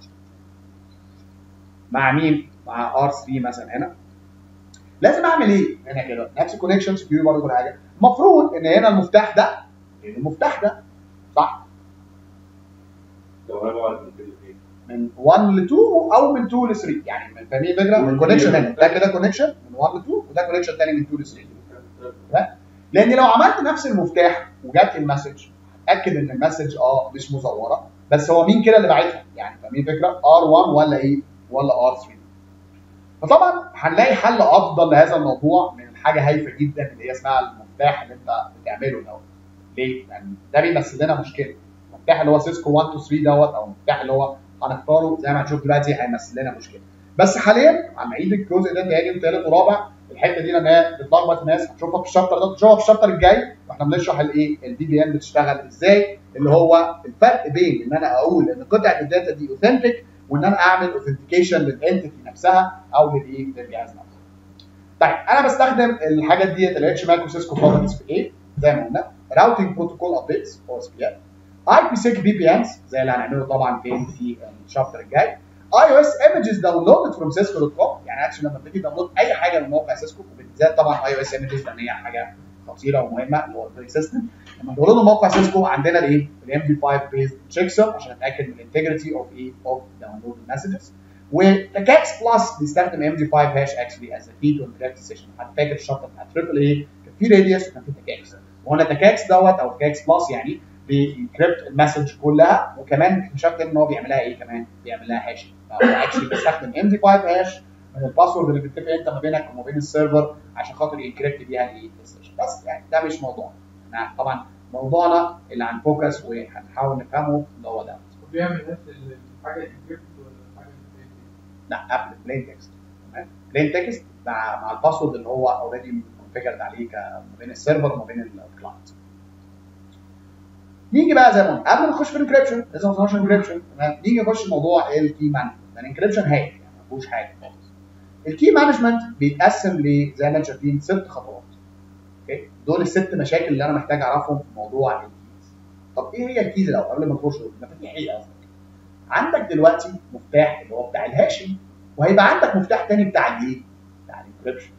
مع مين؟ مع ار 3 مثلا هنا لازم اعمل ايه هنا كده نفس الكونكشن سكيور برضه كل حاجه المفروض ان هنا المفتاح ده المفتاح ده صح لو انا بقعد من كده فين؟ من 1 ل 2 او من 2 ل 3 يعني من فاهمين الفكره من كونكشن هنا ده كده كونكشن من 1 ل 2 وده كونكشن تاني من 2 ل 3 لان لو عملت نفس المفتاح وجات لي المسج اتاكد ان المسج اه مش مزوره بس هو مين كده اللي باعتها يعني فاهمين الفكره ار1 ولا ايه ولا ار3 فطبعا هنلاقي حل افضل لهذا الموضوع من حاجه هايفه جدا اللي هي اسمها المفتاح اللي انت بتعمله دوت ليه؟ يعني ده بيمثل لنا مشكله المفتاح اللي هو سيسكو 1 2 3 دوت او المفتاح اللي هو هنختاره زي ما هنشوف دلوقتي هيمثل لنا مشكله بس حاليا عم اعيد الجزء ده تاني وثالث ورابع الحته دي لان هي بتلخبط الناس هنشوفها في الشابتر ده هنشوفها في الشابتر الجاي واحنا بنشرح الايه الدي بي ام بتشتغل ازاي اللي هو الفرق بين ان انا اقول ان قطعه الداتا دي اوثنتيك وان انا اعمل اوثنتيكيشن للانتيتي نفسها او للايه للجهاز نفسه. طيب انا بستخدم الحاجات ديت الاتش ماك وسيسكو بروبرتيز في ايه؟ زي ما قلنا راوتنج بروتوكول ابديتس او اس بي ال اي بي سيك بي بي انز زي اللي هنعمله طبعا فين في الشابتر الجاي اي او اس ايمجز داونلودد فروم سيسكو دوت كوم يعني اكشن لما بتيجي داونلود اي حاجه من موقع سيسكو وبالذات طبعا اي او اس ايمجز لان هي حاجه خطيره ومهمه اللي هو الاوبريتنج سيستم لما داونلود موقع سيسكو عندنا الايه؟ الام دي 5 بيز تشيك سم عشان اتاكد من الانتجريتي اوف ايه اوف داونلود مسجز وتكاكس بلس بيستخدم ام دي 5 هاش اكشلي از كي تو انكريبت سيشن حد فاكر الشابتر بتاع تريبل اي كان في راديوس وكان في تكاكس وهنا تكاكس دوت او تكاكس بلس يعني بينكريبت المسج كلها وكمان اكتشفت ان هو بيعملها ايه كمان؟ بيعملها هاش فهو اكشلي بيستخدم ام دي 5 هاش من الباسورد اللي بتتفق انت ما بينك وما بين السيرفر عشان خاطر ينكريبت بيها الايه السيشن بس يعني ده مش موضوعنا احنا طبعا موضوعنا اللي هنفوكس وهنحاول نفهمه اللي هو ده بيعمل نفس الحاجه انكريبت ولا حاجه لا قبل بلين تكست تمام بلين تكست مع مع الباسورد اللي هو اوريدي كونفيجرد عليه ك- ما بين السيرفر وما بين الكلاينت نيجي بقى زي ما قلنا قبل ما نخش في الانكريبشن لازم نخش في الانكريبشن تمام نيجي نخش في موضوع الكي مانجمنت الانكريبشن هاي يعني ما فيهوش حاجه خالص الكي مانجمنت بيتقسم ل زي ما انتم شايفين ست خطوات اوكي دول الست مشاكل اللي انا محتاج اعرفهم في موضوع الكيز طب ايه هي الكيز الاول قبل ما نخش دول؟ مفاتيح ايه قصدك؟ عندك دلوقتي مفتاح اللي هو بتاع الهاشنج وهيبقى عندك مفتاح تاني بتاع الايه؟ بتاع الانكربشن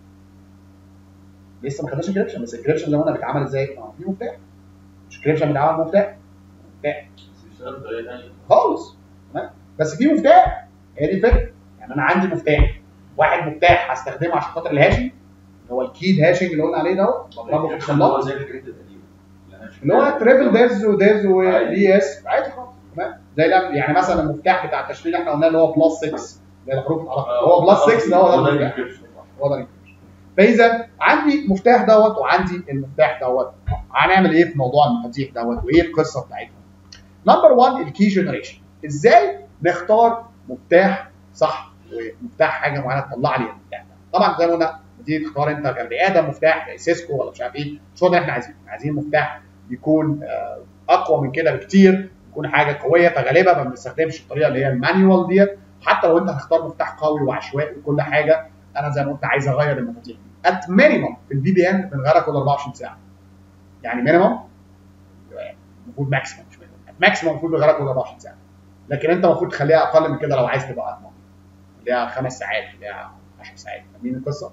لسه ما خدناش انكربشن بس الانكربشن زي ما قلنا بيتعمل ازاي؟ اه في مفتاح مش انكربشن بيتعمل مفتاح مفتاح بس بيشتغل بطريقه ثانيه خالص تمام بس في مفتاح هي دي الفكره يعني انا عندي مفتاح واحد مفتاح هستخدمه عشان خاطر الهاشنج اللي هو الكيد هاشنج اللي قلنا عليه ده بضربه في اللي هو الخلاط زي الحاجات القديمه اللي هو تريبل ديز وديز ودي اس عادي خالص تمام زي ده يعني مثلا المفتاح بتاع التشفير اللي احنا قلناه اللي هو بلس 6 اللي هي الحروف العربية. هو بلس 6 ده هو ده المفتاح هو ده الانكريبشن فاذا عندي مفتاح دوت وعندي المفتاح دوت هنعمل ايه في موضوع المفاتيح دوت وايه القصه بتاعتهم نمبر 1 الكي جنريشن ازاي نختار مفتاح صح ومفتاح حاجه معينه تطلع لي المفتاح ده طبعا زي ما قلنا تيجي تختار انت كبني ادم مفتاح زي سيسكو ولا مش عارف ايه مش هو ده اللي احنا عايزينه عايزين مفتاح يكون آه، اقوى من كده بكتير يكون حاجه قويه فغالبا ما بنستخدمش الطريقه اللي هي المانيوال ديت حتى لو انت هتختار مفتاح قوي وعشوائي وكل حاجه انا زي ما قلت عايز اغير المفاتيح دي ات مينيمم في البي بي ان بنغيرها كل 24 ساعه يعني مينيمم المفروض ماكسيمم مش مينيمم ماكسيمم المفروض بنغيرها كل 24 ساعه لكن انت المفروض تخليها اقل من كده لو عايز تبقى اضمن اللي هي خمس ساعات اللي هي 10 ساعات فاهمين القصه؟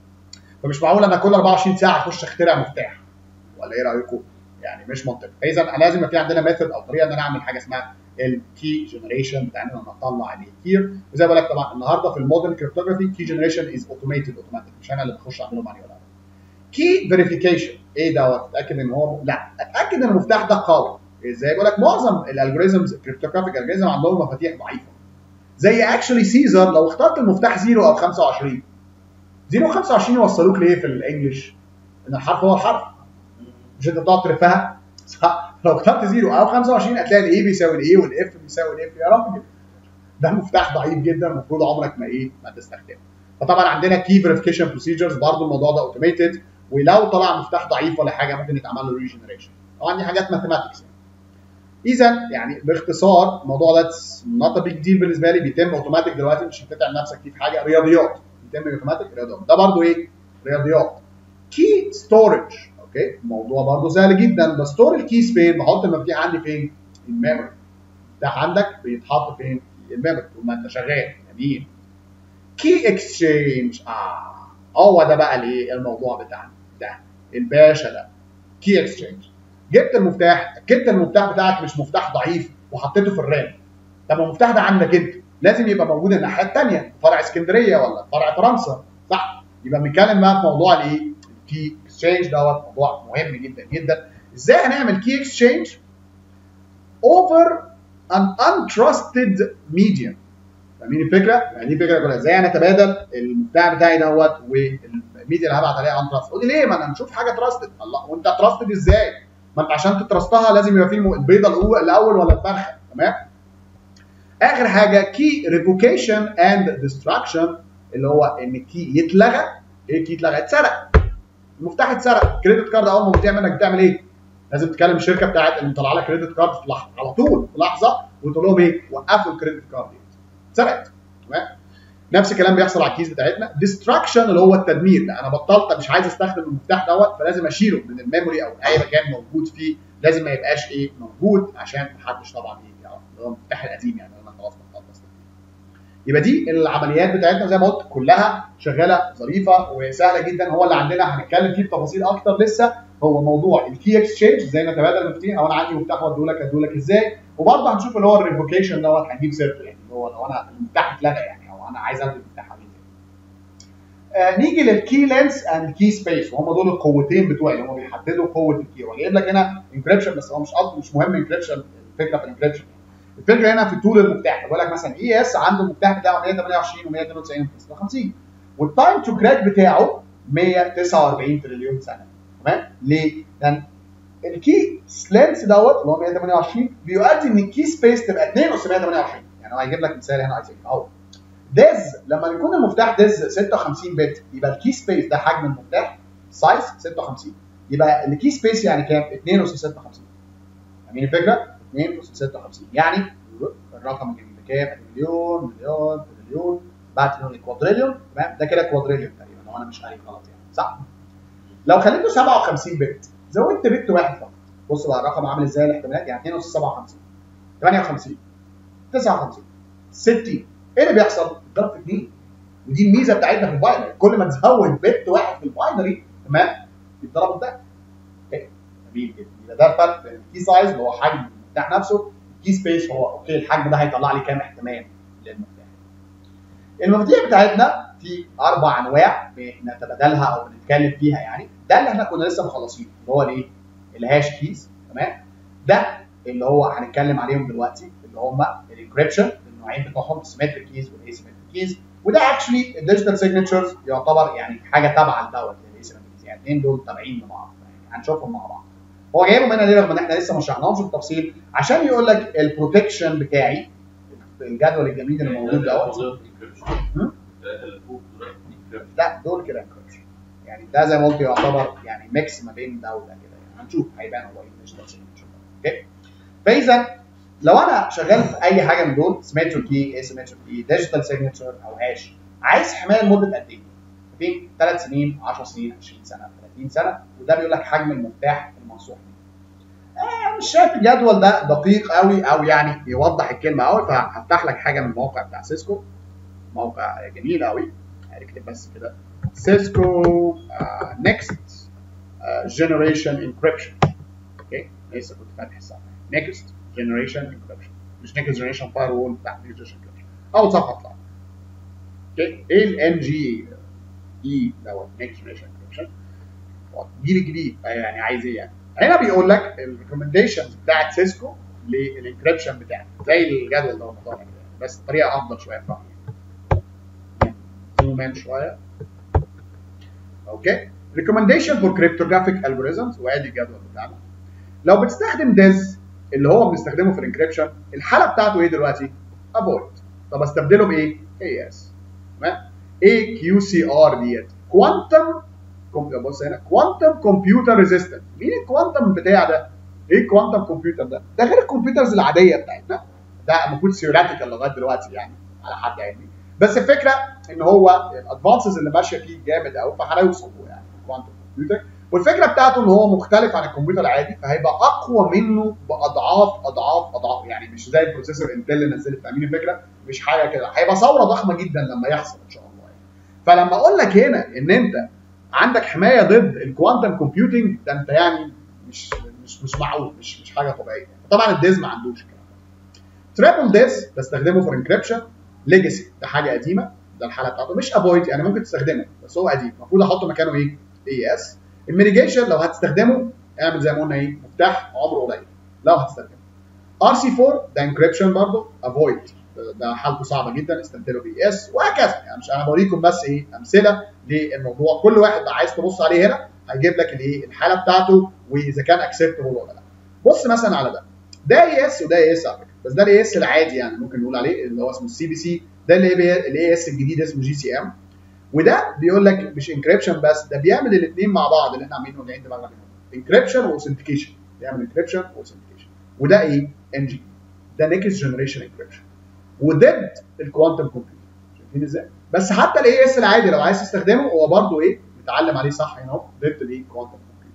فمش معقول انا كل 24 ساعه اخش اخترع مفتاح ولا ايه رايكم؟ يعني مش منطقي فاذا انا لازم يبقى في عندنا ميثود او طريقه ان انا اعمل حاجه اسمها الكي جنريشن بتاعنا لما اطلع الكير وزي ما بقول لك طبعا النهارده في المودرن كريبتوجرافي كي جنريشن از اوتوميتد اوتوماتيك مش انا اللي بخش اعمله مانيوال كي فيريفيكيشن ايه دوت اتاكد ان هو لا اتاكد ان المفتاح ده قوي ازاي بقول لك معظم الالجوريزمز كريبتوجرافيك الجوريزم عندهم مفاتيح ضعيفه زي اكشولي سيزر لو اخترت المفتاح 0 او 25 0 و 25 يوصلوك لايه في الانجليش؟ ان الحرف هو الحرف مش انت بتقعد تلفها صح لو اخترت 0 او 25 هتلاقي الاي بيساوي الاي والاف بيساوي الاف يا راجل ده مفتاح ضعيف جدا المفروض عمرك ما ايه ما تستخدمه فطبعا عندنا كي فيريفيكيشن بروسيجرز برضه الموضوع ده اوتوميتد ولو طلع مفتاح ضعيف ولا حاجه ممكن يتعمل له ريجنريشن طبعا دي حاجات ماثيماتكس يعني اذا يعني باختصار الموضوع ده نوت ا بيج ديل بالنسبه لي بيتم اوتوماتيك دلوقتي مش هتتعب نفسك فيه في حاجه رياضيات بيتم اوتوماتيك رياضيات ده برضه ايه؟ رياضيات كي ستورج اوكي الموضوع برضه سهل جدا بستور الكيز فين؟ بحط المفاتيح عندي فين؟ الميموري المفتاح عندك بيتحط فين؟ في الميموري طول ما انت شغال جميل كي اكسشينج اه هو ده بقى الايه الموضوع بتاعنا ده الباشا ده كي اكسشينج جبت المفتاح اكدت المفتاح بتاعك مش مفتاح ضعيف وحطيته في الرام طب المفتاح ده عندك انت لازم يبقى موجود الناحيه الثانيه فرع اسكندريه ولا فرع فرنسا صح يبقى بنتكلم بقى في موضوع الايه الكي اكسشينج دوت موضوع مهم جدا جدا ازاي هنعمل كي اكسشينج اوفر ان untrusted medium فاهمين الفكره؟ يعني دي فكره كلها ازاي هنتبادل المفتاح بتاعي دوت والميديا اللي هبعت عليها ان تراست قول لي ليه ما انا نشوف حاجه تراستد الله وانت تراستد ازاي؟ ما انت عشان تترستها لازم يبقى في الم- البيضه الأول- الاول ولا الفرخه تمام؟ اخر حاجه كي ريفوكيشن اند ديستراكشن اللي هو ان الكي يتلغى ايه الكي يتلغى؟ اتسرق المفتاح اتسرق كريدت كارد اول ما بتضيع منك بتعمل ايه؟ لازم تكلم الشركه بتاعت اللي مطلعه لك كريدت كارد في لحظه على طول في لحظه وتقول لهم ايه؟ وقفوا الكريدت كارد دي اتسرقت تمام نفس الكلام بيحصل على الكيس بتاعتنا ديستراكشن اللي هو التدمير لا انا بطلت مش عايز استخدم المفتاح دوت فلازم اشيله من الميموري او اي مكان موجود فيه لازم ما يبقاش ايه موجود عشان محدش طبعا ايه يعرف اللي هو المفتاح القديم يعني انا خلاص بطلت استخدمه يبقى دي العمليات بتاعتنا زي ما قلت كلها شغاله ظريفه وسهله جدا هو اللي عندنا هنتكلم فيه بتفاصيل اكتر لسه هو موضوع الكي اكسشينج ازاي نتبادل المفاتيح او انا عندي مفتاح واديه اديه ازاي وبرضه هنشوف اللي هو الريفوكيشن دوت هنجيب سيرته يعني اللي هو لو انا المفتاح اتلغى يعني او انا عايز الغي المفتاح عامل ازاي. آه نيجي للكي لينس اند كي سبيس وهم دول القوتين بتوعي اللي هم بيحددوا قوه الكي هو جايب لك هنا انكريبشن بس هو مش قصدي مش مهم انكريبشن الفكره في الانكريبشن الفكره هنا في طول المفتاح بقول لك مثلا اي اس عنده المفتاح بتاعه 128 و192 و56 والتايم تو كراك بتاعه 149 تريليون سنه تمام ليه؟ لان الكي لينس دوت اللي هو 128 بيؤدي ان الكي سبيس تبقى 2 اس 128 يعني هو هيجيب لك مثال هنا عايز اهو ديز لما يكون المفتاح ديز 56 بت يبقى الكي سبيس ده حجم المفتاح سايز 56 يبقى الكي سبيس يعني كام؟ 2 اس 56 فاهمين الفكره؟ 2 اس 56 يعني الرقم الجميل بكام؟ مليون مليون تريليون بعد تريليون كوادريليون تمام ده كده كوادريليون تقريبا لو انا مش قاري غلط يعني صح؟ لو خليته 57 بت زودت بت واحد فقط بص بقى الرقم عامل ازاي الاحتمالات يعني 2 اس 57 58 59 60 ايه اللي بيحصل؟ بتضرب في اثنين ودي الميزه بتاعتنا في الباينري كل ما تزود بت واحد في الباينري تمام بيتضرب الضعف اوكي جميل جدا يبقى ده الفرق بين الكي سايز اللي هو حجم المفتاح نفسه الكي سبيس هو اوكي الحجم ده هيطلع لي كام احتمال للمفتاح المفاتيح بتاعتنا في اربع انواع بنتبادلها او بنتكلم فيها يعني ده اللي احنا كنا لسه مخلصينه اللي هو الايه؟ الهاش كيز تمام ده اللي هو هنتكلم عليهم دلوقتي اللي هم الانكريبشن النوعين بتوعهم السيمتريك كيز والايسيمتريك كيز وده اكشلي الديجيتال سيجنتشرز يعتبر يعني حاجه تابعه لدوت الايسيمتريك كيز يعني الاثنين دول تابعين لبعض يعني هنشوفهم مع بعض هو جايبهم هنا ليه رغم ان احنا لسه ما شرحناهمش بالتفصيل عشان يقول لك البروتكشن بتاعي الجدول الجميل اللي موجود دوت هم؟ الثلاثه اللي فوق دول encryption. لا دول كده انكربشن يعني ده زي ما قلت يعتبر يعني ميكس ما بين ده وده كده يعني هنشوف هيبان هو ايه الديجيتال سيجنتشر اوكي فاذا لو انا شغال في اي حاجه من دول سيمتريك كي اسيمتريك كي ديجيتال سيجنتشر او هاش عايز حمايه لمده قد ايه؟ في 3 سنين 10 سنين 20 سنه 30 سنه وده بيقول لك حجم المفتاح المنصوح بيه. آه مش شايف الجدول ده دقيق قوي او يعني بيوضح الكلمه قوي فهفتح لك حاجه من الموقع بتاع سيسكو موقع جميل قوي هنكتب بس كده سيسكو نيكست جنريشن انكريبشن اوكي لسه كنت فاتح الصفحه نيكست جنريشن انكريبشن مش نيكست جنريشن فاير وول بتاع نيكست جنريشن انكريبشن اول صفحه طلعت اوكي ايه الان جي اي دوت نيكست جنريشن انكريبشن الجيل الجديد يعني عايز ايه يعني هنا بيقول لك الريكومنديشنز بتاعت سيسكو للانكريبشن بتاعك زي الجدول ده الموضوع كده بس بطريقه افضل شويه في رايي زوم ان شويه اوكي ريكومنديشن فور كريبتوجرافيك الجوريزمز وادي الجدول بتاعنا لو بتستخدم ديز اللي هو بنستخدمه في الانكريبشن الحاله بتاعته ايه دلوقتي؟ افويد طب استبدله بايه؟ اي اس تمام ايه كيو سي ار ديت كوانتم بص هنا كوانتم كمبيوتر ريزيستنت مين الكوانتم بتاع ده؟ ايه الكوانتم كمبيوتر ده؟ ده غير الكمبيوترز العاديه بتاعتنا ده المفروض ثيوريتيكال لغايه دلوقتي يعني على حد علمي بس الفكره ان هو الادفانسز اللي ماشيه فيه جامد قوي فهنوصل له يعني كوانتم كمبيوتر والفكره بتاعته ان هو مختلف عن الكمبيوتر العادي فهيبقى اقوى منه باضعاف اضعاف اضعاف يعني مش زي البروسيسور انتل اللي نزلت فاهمين الفكره مش حاجه كده هيبقى ثوره ضخمه جدا لما يحصل ان شاء الله يعني فلما اقول لك هنا ان انت عندك حمايه ضد الكوانتم كومبيوتنج ده انت يعني مش مش مش معقول مش مش حاجه طبيعيه طبعا الديز ما عندوش الكلام ده تريبل ديز بستخدمه في انكريبشن ليجاسي ده حاجه قديمه ده الحاله بتاعته مش افويد يعني ممكن تستخدمه بس هو قديم المفروض احط مكانه ايه؟ اي اس الميتيجيشن لو هتستخدمه اعمل زي ما قلنا ايه؟ مفتاح عمره قليل لو هتستخدمه ار سي 4 ده انكريبشن برضه افويد ده حالته صعبه جدا استبدله بي اس وهكذا يعني مش انا بوريكم بس ايه امثله للموضوع كل واحد بقى عايز تبص عليه هنا هيجيب لك الايه الحاله بتاعته واذا كان اكسبتبل ولا لا بص مثلا على ده ده اي اس وده اي اس على فكره بس ده الاي اس العادي يعني ممكن نقول عليه اللي هو اسمه السي بي سي ده اللي الاي اس الجديد اسمه جي سي ام وده بيقول لك مش انكريبشن بس ده بيعمل الاثنين مع بعض اللي احنا عاملينه وجايين دماغنا منهم انكريبشن واوثنتيكيشن بيعمل انكريبشن واوثنتيكيشن وده ايه ان جي ده نيكست جنريشن انكريبشن وضد الكوانتم كومبيوتر شايفين ازاي بس حتى الاي اس العادي لو عايز تستخدمه هو برضه ايه متعلم عليه صح هنا اهو ضد الايه كوانتم كومبيوتر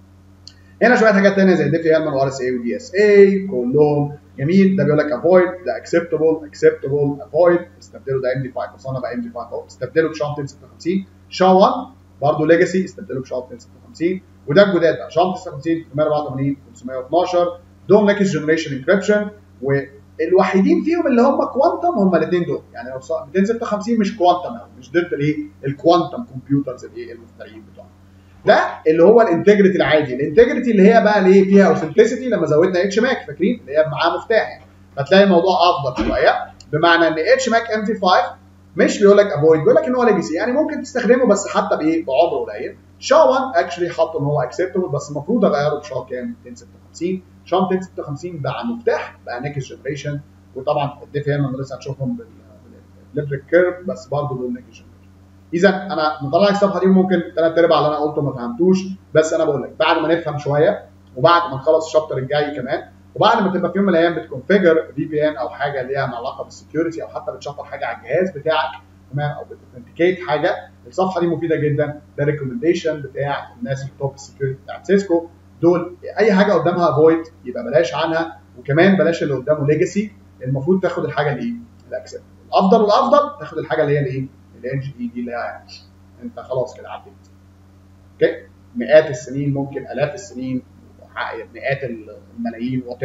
هنا شويه حاجات ثانيه زي ديفي هيلمان وار اس اي ودي اس اي كلهم جميل ده بيقول لك افويد ده اكسبتبل اكسبتبل افويد استبدله ده ام دي 5 وصلنا بقى ام دي 5 اهو استبدله بشام 256 شا 1 برضه ليجاسي استبدله بشام 256 وده الجداد بقى شام 256 384 512 دول نكست جنريشن انكريبشن والوحيدين فيهم اللي هم كوانتم هم الاثنين دول يعني لو 256 مش كوانتم مش ضد الايه الكوانتم كمبيوترز الايه المخترعين بتوعهم ده اللي هو الانتجريتي العادي الانتجريتي اللي هي بقى اللي هي فيها اوثنتسيتي لما زودنا اتش ماك فاكرين اللي هي معاه مفتاح يعني فتلاقي الموضوع افضل شويه بمعنى ان اتش ماك ام تي 5 مش بيقول لك افويد بيقول لك ان هو ليجاسي يعني ممكن تستخدمه بس حتى بايه بعمر قليل شا 1 اكشلي حاطه ان هو اكسبتبل بس المفروض اغيره بشا كام 256 شا 256 بقى مفتاح بقى نيكست جنريشن وطبعا الديف هنا لسه هنشوفهم بالليبريك كيرف بس برضه دول نيكست جنريشن اذا انا مطلع لك الصفحه دي ممكن ثلاث ارباع اللي انا قلته ما فهمتوش بس انا بقول لك بعد ما نفهم شويه وبعد ما نخلص الشابتر الجاي كمان وبعد ما تبقى في يوم من الايام بتكونفيجر في بي ان او حاجه ليها علاقه بالسكيورتي او حتى بتشفر حاجه على الجهاز بتاعك تمام او بتوثنتيكيت حاجه الصفحه دي مفيده جدا ده ريكومنديشن بتاع الناس التوب السكيورتي بتاعت سيسكو دول اي حاجه قدامها افويد يبقى بلاش عنها وكمان بلاش اللي قدامه ليجاسي المفروض تاخد الحاجه الايه؟ الاكسبت الافضل والافضل تاخد الحاجه اللي هي الايه؟ الان جي اي دي اللي هي انت خلاص كده عديت اوكي مئات السنين ممكن الاف السنين مئات الملايين وات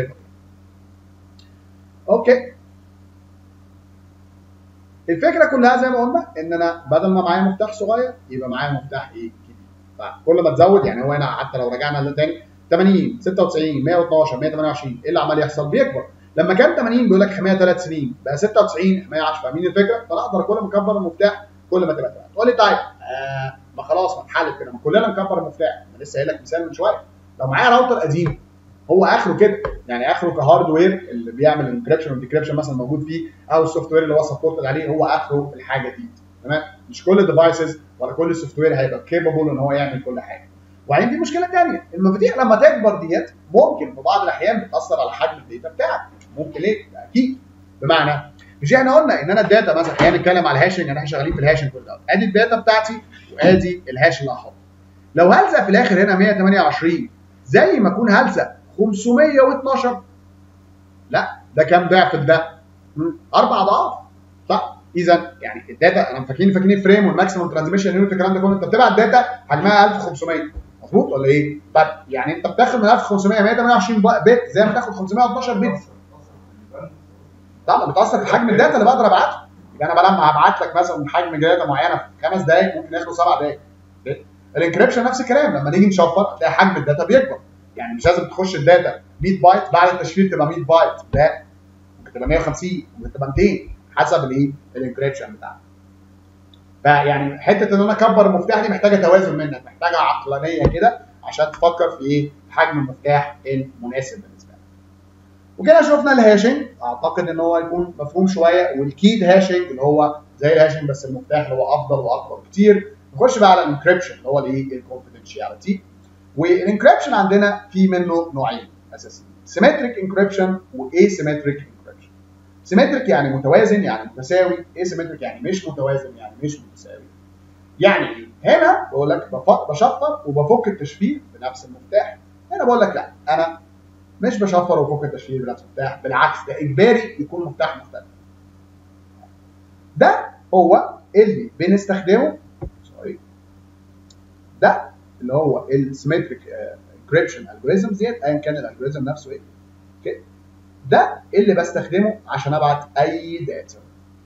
اوكي الفكره كلها زي ما قلنا ان انا بدل ما معايا مفتاح صغير يبقى معايا مفتاح ايه كبير فكل ما تزود يعني هو هنا حتى لو رجعنا لتاني 80 96 112 128 ايه اللي عمال يحصل بيكبر لما كان 80 بيقول لك حمايه ثلاث سنين بقى 96 حمايه 10 فاهمين الفكره فانا اقدر كل ما اكبر المفتاح كل ما تبقى تمام تقول لي طيب آه ما خلاص ما اتحلت كده ما كلنا نكبر المفتاح انا لسه قايل لك مثال من شويه لو معايا راوتر قديم هو اخره كده يعني اخره كهاردوير اللي بيعمل انكريبشن والديكريبشن مثلا موجود فيه او السوفت وير اللي هو سبورتد عليه هو اخره الحاجه دي تمام مش كل الديفايسز ولا كل السوفت وير هيبقى كيبل ان هو يعمل كل حاجه وبعدين دي مشكله ثانيه المفاتيح لما تكبر ديت ممكن في بعض الاحيان بتاثر على حجم الداتا بتاعك ممكن ليه؟ اكيد بمعنى مش احنا قلنا ان انا الداتا مثلا خلينا نتكلم على الهاشنج احنا شغالين في الهاشنج كل ده ادي الداتا بتاعتي وادي الهاش اللي هحطه لو هلزق في الاخر هنا 128 زي ما اكون هلزق 512 لا ده كام ضعف ده؟ اربع اضعاف صح؟ اذا يعني الداتا انا فاكرين فاكرين فريم والماكسيمم ترانزميشن يونت الكلام ده كله انت بتبعت داتا حجمها 1500 مظبوط ولا ايه؟ طب يعني انت بتاخد من 1500 128 بت زي ما تاخد 512 بت طبعا بتاثر في حجم الداتا اللي بقدر ابعته يبقى انا لما هبعت لك مثلا حجم داتا معينه في خمس دقائق ممكن ياخدوا سبع دقائق الانكريبشن نفس الكلام لما نيجي نشفر هتلاقي حجم الداتا بيكبر يعني مش لازم تخش الداتا 100 بايت بعد التشفير تبقى 100 بايت لا ممكن تبقى 150 ممكن تبقى 200 حسب الايه الانكريبشن بتاعك فيعني حته ان انا اكبر المفتاح دي محتاجه توازن منك محتاجه عقلانيه كده عشان تفكر في ايه حجم المفتاح المناسب بالنسبه لك وكده شفنا الهاشنج اعتقد ان هو يكون مفهوم شويه والكيد هاشنج اللي هو زي الهاشنج بس المفتاح اللي هو افضل واقوى كتير نخش بقى على الانكريبشن اللي هو الايه الكونفدينشياليتي والانكريبشن عندنا في منه نوعين اساسيين سيمتريك انكريبشن وايسيمتريك انكريبشن سيمتريك يعني متوازن يعني متساوي ايسيمتريك يعني مش متوازن يعني مش متساوي يعني ايه هنا بقول لك بشفر وبفك التشفير بنفس المفتاح هنا بقول لك لا انا مش بشفر وبفك التشفير بنفس المفتاح بالعكس ده اجباري يكون مفتاح مختلف ده هو اللي بنستخدمه سوري ده اللي هو السيمتريك انكريبشن الجوريزم ديت ايا كان الالجوريزم نفسه ايه اوكي ده اللي بستخدمه عشان ابعت اي داتا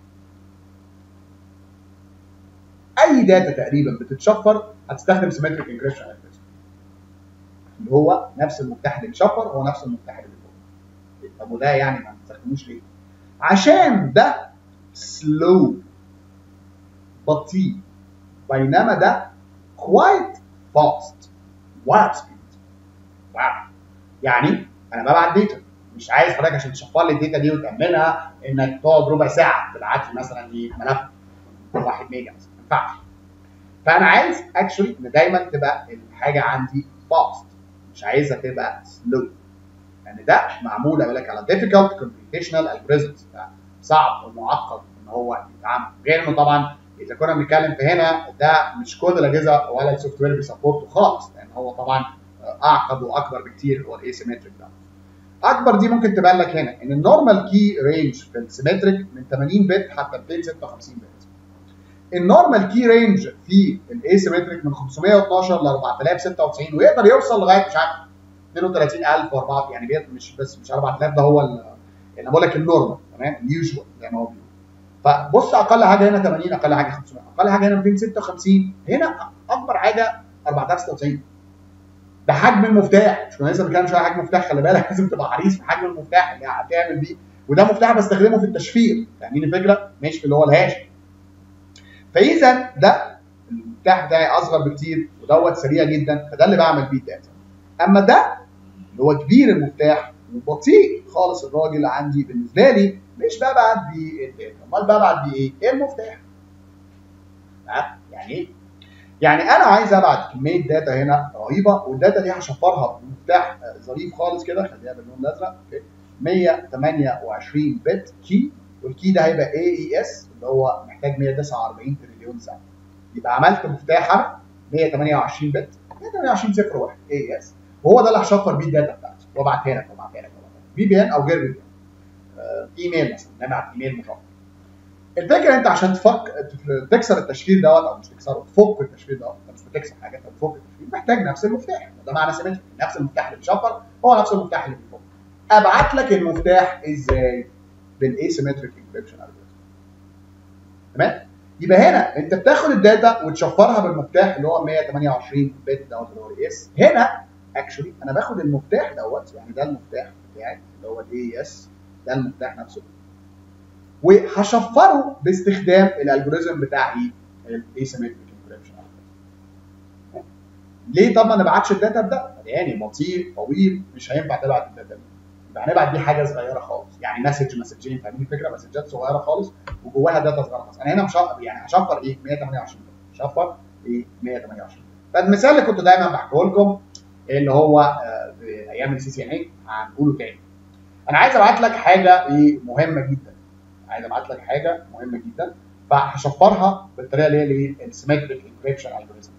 اي داتا تقريبا بتتشفر هتستخدم سيمتريك انكريبشن الجوريزم اللي هو نفس المفتاح اللي اتشفر هو نفس المفتاح اللي جوه طب وده يعني ما بتستخدموش ليه؟ عشان ده سلو بطيء بينما ده quite fast warp speed واو يعني انا ببعت داتا مش عايز حضرتك عشان تشفر لي الداتا دي وتامنها انك تقعد ربع ساعه تبعت لي مثلا ملف 1 ميجا مثلا ما ينفعش فانا عايز اكشولي ان دايما تبقى الحاجه عندي فاست مش عايزها تبقى سلو لان يعني ده معمول اقول لك على difficult computational algorithms صعب ومعقد ان هو يتعمل غير انه طبعا اذا كنا بنتكلم في هنا ده مش كل الاجهزه ولا السوفت وير بيسبورته خالص لان هو طبعا اعقد واكبر بكتير هو الايسيمتريك ده اكبر دي ممكن تبان لك هنا ان النورمال كي رينج في السيمتريك من 80 بت حتى 256 بت النورمال كي رينج في الايسيمتريك من 512 ل 4096 ويقدر يوصل لغايه مش عارف 32000 و4 يعني بيت مش بس مش 4000 ده هو انا بقول لك النورمال تمام اليوجوال زي ما هو بيقول فبص اقل حاجه هنا 80 اقل حاجه 500 اقل حاجه هنا 256 هنا اكبر حاجه 4096 ده حجم المفتاح مش كنا لسه بنتكلم شويه حجم المفتاح خلي بالك لازم تبقى حريص في حجم المفتاح اللي هتعمل بيه وده مفتاح بستخدمه في التشفير فاهمين الفكره مش في اللي هو الهاش فاذا ده المفتاح بتاعي اصغر بكتير ودوت سريع جدا فده اللي بعمل بيه الداتا اما ده اللي هو كبير المفتاح وبطيء خالص الراجل عندي بالنسبه لي مش ببعت بيه الداتا امال ببعت بيه ايه؟ ايه المفتاح؟ يعني ايه؟ يعني انا عايز ابعت كميه داتا هنا رهيبه والداتا دي هشفرها بمفتاح ظريف خالص كده خليها باللون الازرق اوكي 128 بت كي والكي ده هيبقى اي اي اس اللي هو محتاج 149 تريليون سنه يبقى عملت مفتاحه 128 بت 128 صفر واحد اي اس وهو ده اللي هشفر بيه الداتا بتاعتي وابعتها لك وابعتها لك في بي ان او غير في بي ان آه، ايميل مثلا نبعت ايميل مشفر الفكره انت عشان تفك تف- تكسر التشفير دوت او مش تكسره تفك التشفير دوت انت مش بتكسر حاجه انت بتفك التشفير محتاج نفس المفتاح ده معنى سيمتريك نفس المفتاح اللي بيشفر هو نفس المفتاح اللي بيفك ابعت لك المفتاح ازاي بالاسيمتريك انكريبشن تمام يبقى هنا انت بتاخد الداتا وتشفرها بالمفتاح اللي هو 128 بت دوت اللي هو الاس هنا اكشولي انا باخد المفتاح دوت يعني ده المفتاح بتاعي اللي هو الاي اس ده المفتاح نفسه وهشفره باستخدام الالجوريزم بتاع ايه؟ الاسيمتريك انكريبشن ليه طب ما نبعتش الداتا بده؟ يعني بطيء طويل مش هينفع تبعت الداتا دي يبقى هنبعت دي حاجه صغيره خالص يعني مسج مسجين فاهمين الفكره مسجات صغيره خالص وجواها داتا صغيره خالص انا هنا مش هق- يعني هشفر ايه 128 هشفر ايه 128 فالمثال اللي كنت دايما بحكيه لكم اللي هو آه، في ايام السي سي ان اي هنقوله تاني انا عايز ابعت لك حاجه ايه مهمه جدا عايز ابعت لك حاجه مهمه جدا فهشفرها بالطريقه اللي هي الايه السيمتريك انكريبشن الجوريزم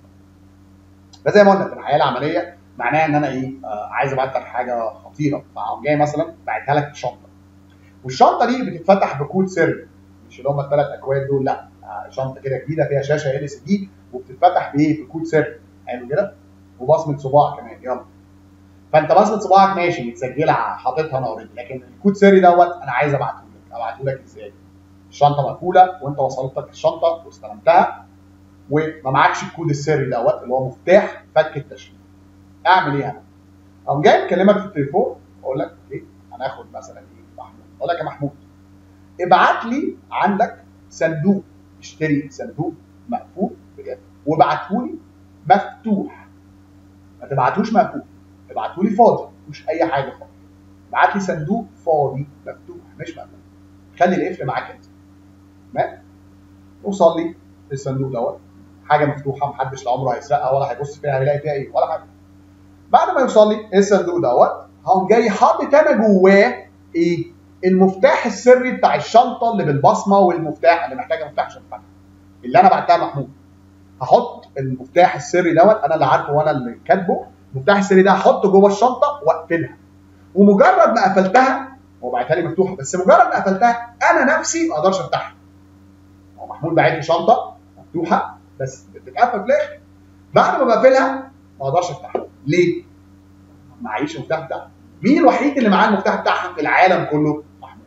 ده زي ما قلنا في الحياه العمليه معناها ان انا ايه آه عايز ابعت لك حاجه خطيره فاقوم جاي مثلا باعتها لك في شنطه والشنطه دي بتتفتح بكود سري مش اللي هم الثلاث اكواد دول لا آه شنطه كده جديده فيها شاشه ال اس دي وبتتفتح بايه بكود سري حلو كده وبصمه صباع كمان يلا فانت بصمه صباعك ماشي متسجله حاططها انا اوريدي لكن الكود سري دوت انا عايز ابعته لك ابعته لك ازاي؟ الشنطه مقفوله وانت وصلتك الشنطه واستلمتها وما معكش الكود السري دوت اللي هو مفتاح فك التشفير اعمل ايه انا؟ اقوم جاي مكلمك في التليفون اقول لك اوكي هناخد مثلا ايه محمود اقول لك يا محمود ابعت لي عندك صندوق اشتري صندوق مقفول بجد وابعته لي مفتوح ما تبعتوش مقفول ابعته لي فاضي مش اي حاجه خالص ابعت لي صندوق فاضي مفتوح مش مقفول خلي القفل معاك انت تمام وصل لي الصندوق دوت حاجه مفتوحه محدش لا عمره هيسرقها ولا هيبص فيها هيلاقي فيها ايه ولا حاجه بعد ما يوصل لي الصندوق دوت هقوم جاي حاطط انا جواه ايه المفتاح السري بتاع الشنطه اللي بالبصمه والمفتاح اللي محتاجه مفتاح عشان تفتح اللي انا بعتها لمحمود هحط المفتاح السري دوت انا اللي عارفه وانا اللي كاتبه المفتاح السري ده هحطه جوه الشنطه واقفلها ومجرد ما قفلتها هو بعتها لي مفتوحه بس مجرد ما قفلتها انا نفسي ما اقدرش افتحها هو محمود باعت لي شنطه مفتوحه بس بتتقفل في الاخر بعد ما بقفلها ما اقدرش افتحها ليه؟ معيش المفتاح بتاعها مين الوحيد اللي معاه المفتاح بتاعها في العالم كله؟ محمود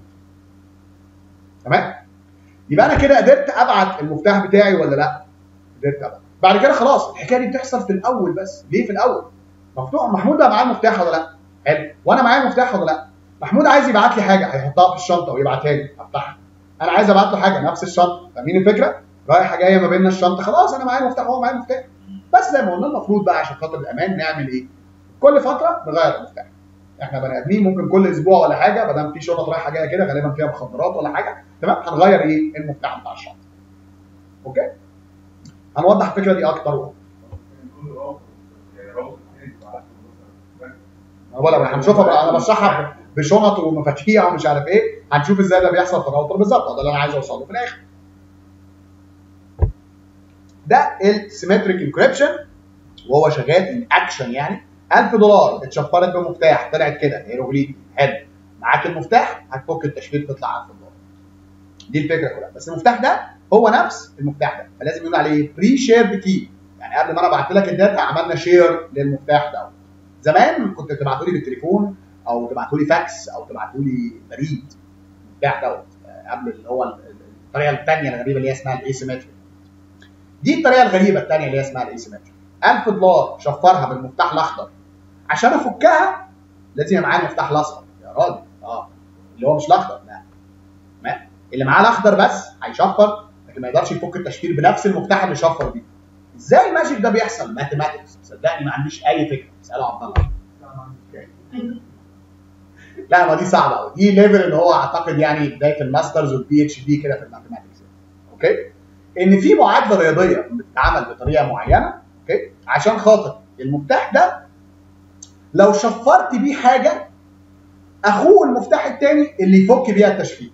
تمام؟ يبقى انا كده قدرت ابعت المفتاح بتاعي ولا لا؟ قدرت ابعت بعد كده خلاص الحكايه دي بتحصل في الاول بس ليه في الاول؟ مفتوح محمود بقى معاه المفتاح ولا لا؟ حلو وانا معايا المفتاح ولا لا؟ محمود عايز يبعت لي حاجه هيحطها في الشنطه ويبعتها لي افتحها انا عايز ابعت له حاجه نفس الشنطه فاهمين الفكره؟ رايحه جايه ما بيننا الشنطه خلاص انا معايا المفتاح وهو معايا المفتاح بس زي ما قلنا المفروض بقى عشان خاطر الامان نعمل ايه؟ كل فتره نغير المفتاح احنا بني ادمين ممكن كل اسبوع ولا حاجه ما دام في شنط رايحه جايه كده غالبا فيها مخدرات ولا حاجه تمام هنغير ايه؟ المفتاح بتاع الشنطه اوكي؟ هنوضح الفكره دي اكتر واكتر انا بقول لك احنا هنشوفها بقى انا بشرحها بشنط ومفاتيح ومش عارف ايه هنشوف ازاي ده بيحصل في الراوتر بالظبط ده اللي انا عايز اوصله في الاخر ده السيمتريك انكريبشن وهو شغال ان اكشن يعني 1000 دولار اتشفرت بمفتاح طلعت كده هيروغليفي حلو معاك المفتاح هتفك التشفير تطلع 1000 دولار دي الفكره كلها بس المفتاح ده هو نفس المفتاح ده فلازم يقول عليه بري شيرد كي يعني قبل ما انا بعت لك الداتا عملنا شير للمفتاح ده زمان كنت تبعتوا لي بالتليفون او تبعتوا لي فاكس او تبعتوا لي بريد المفتاح دوت قبل اللي هو الطريقه الثانيه الغريبه اللي هي اسمها الايسيمتريك دي الطريقه الغريبه الثانيه اللي هي اسمها الايسيمتريك 1000 دولار شفرها بالمفتاح الاخضر عشان افكها لازم يبقى معايا المفتاح الاصفر يا راجل اه اللي هو مش الاخضر لا تمام اللي معاه الاخضر بس هيشفر لكن ما يقدرش يفك التشفير بنفس المفتاح اللي شفر بيه ازاي الماجيك ده بيحصل ماثيماتكس صدقني ما عنديش اي فكره اساله عبد الله لا ما دي صعبه قوي دي ليفل اللي هو اعتقد يعني بدايه الماسترز والبي اتش دي كده في الماثيماتكس اوكي ان في معادله رياضيه بتتعمل بطريقه معينه اوكي عشان خاطر المفتاح ده لو شفرت بيه حاجه اخوه المفتاح الثاني اللي يفك بيها التشفير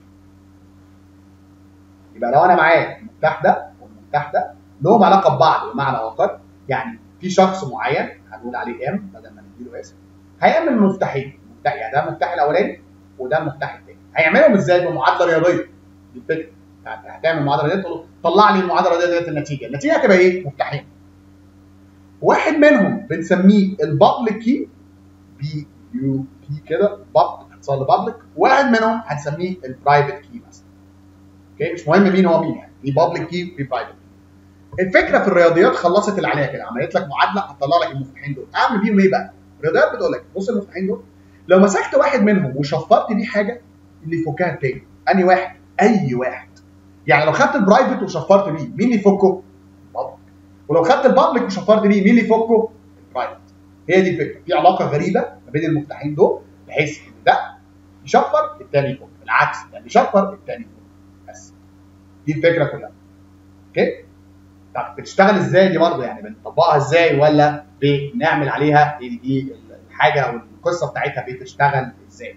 يبقى لو انا معايا المفتاح ده والمفتاح ده لهم علاقه ببعض بمعنى اخر يعني في شخص معين هنقول عليه ام بدل ما نديله اسم هيعمل مفتاحين مفتاح يعني ده المفتاح الاولاني وده المفتاح الثاني هيعملهم ازاي بمعادله رياضيه دي الفكره يعني هتعمل معادله رياضيه تقول له طلع لي المعادله الرياضيه ديت النتيجه النتيجه هتبقى ايه مفتاحين واحد منهم بنسميه البابليك كي بي يو بي كده بابليك اختصار لبابليك واحد منهم هنسميه البرايفت كي مثلا اوكي مش مهم مين هو مين يعني في بابليك كي وفي برايفت الفكره في الرياضيات خلصت اللي عليها كده عملت لك معادله هتطلع لك المفتاحين دول اعمل بيهم ايه بقى؟ الرياضيات بتقول لك بص المفتاحين دول لو مسكت واحد منهم وشفرت بيه حاجه اللي يفكها التاني انهي واحد؟ اي واحد يعني لو خدت البرايفت وشفرت بيه مين اللي يفكه؟ البابليك ولو خدت البابليك وشفرت بيه مين اللي يفكه؟ البرايفت هي دي الفكره في علاقه غريبه ما بين المفتاحين دول بحيث ان ده يشفر التاني يفك العكس يعني يشفر التاني يفك بس دي الفكره كلها اوكي طب بتشتغل ازاي دي برضه يعني بنطبقها ازاي ولا بنعمل عليها دي, دي الحاجه او القصه بتاعتها بتشتغل ازاي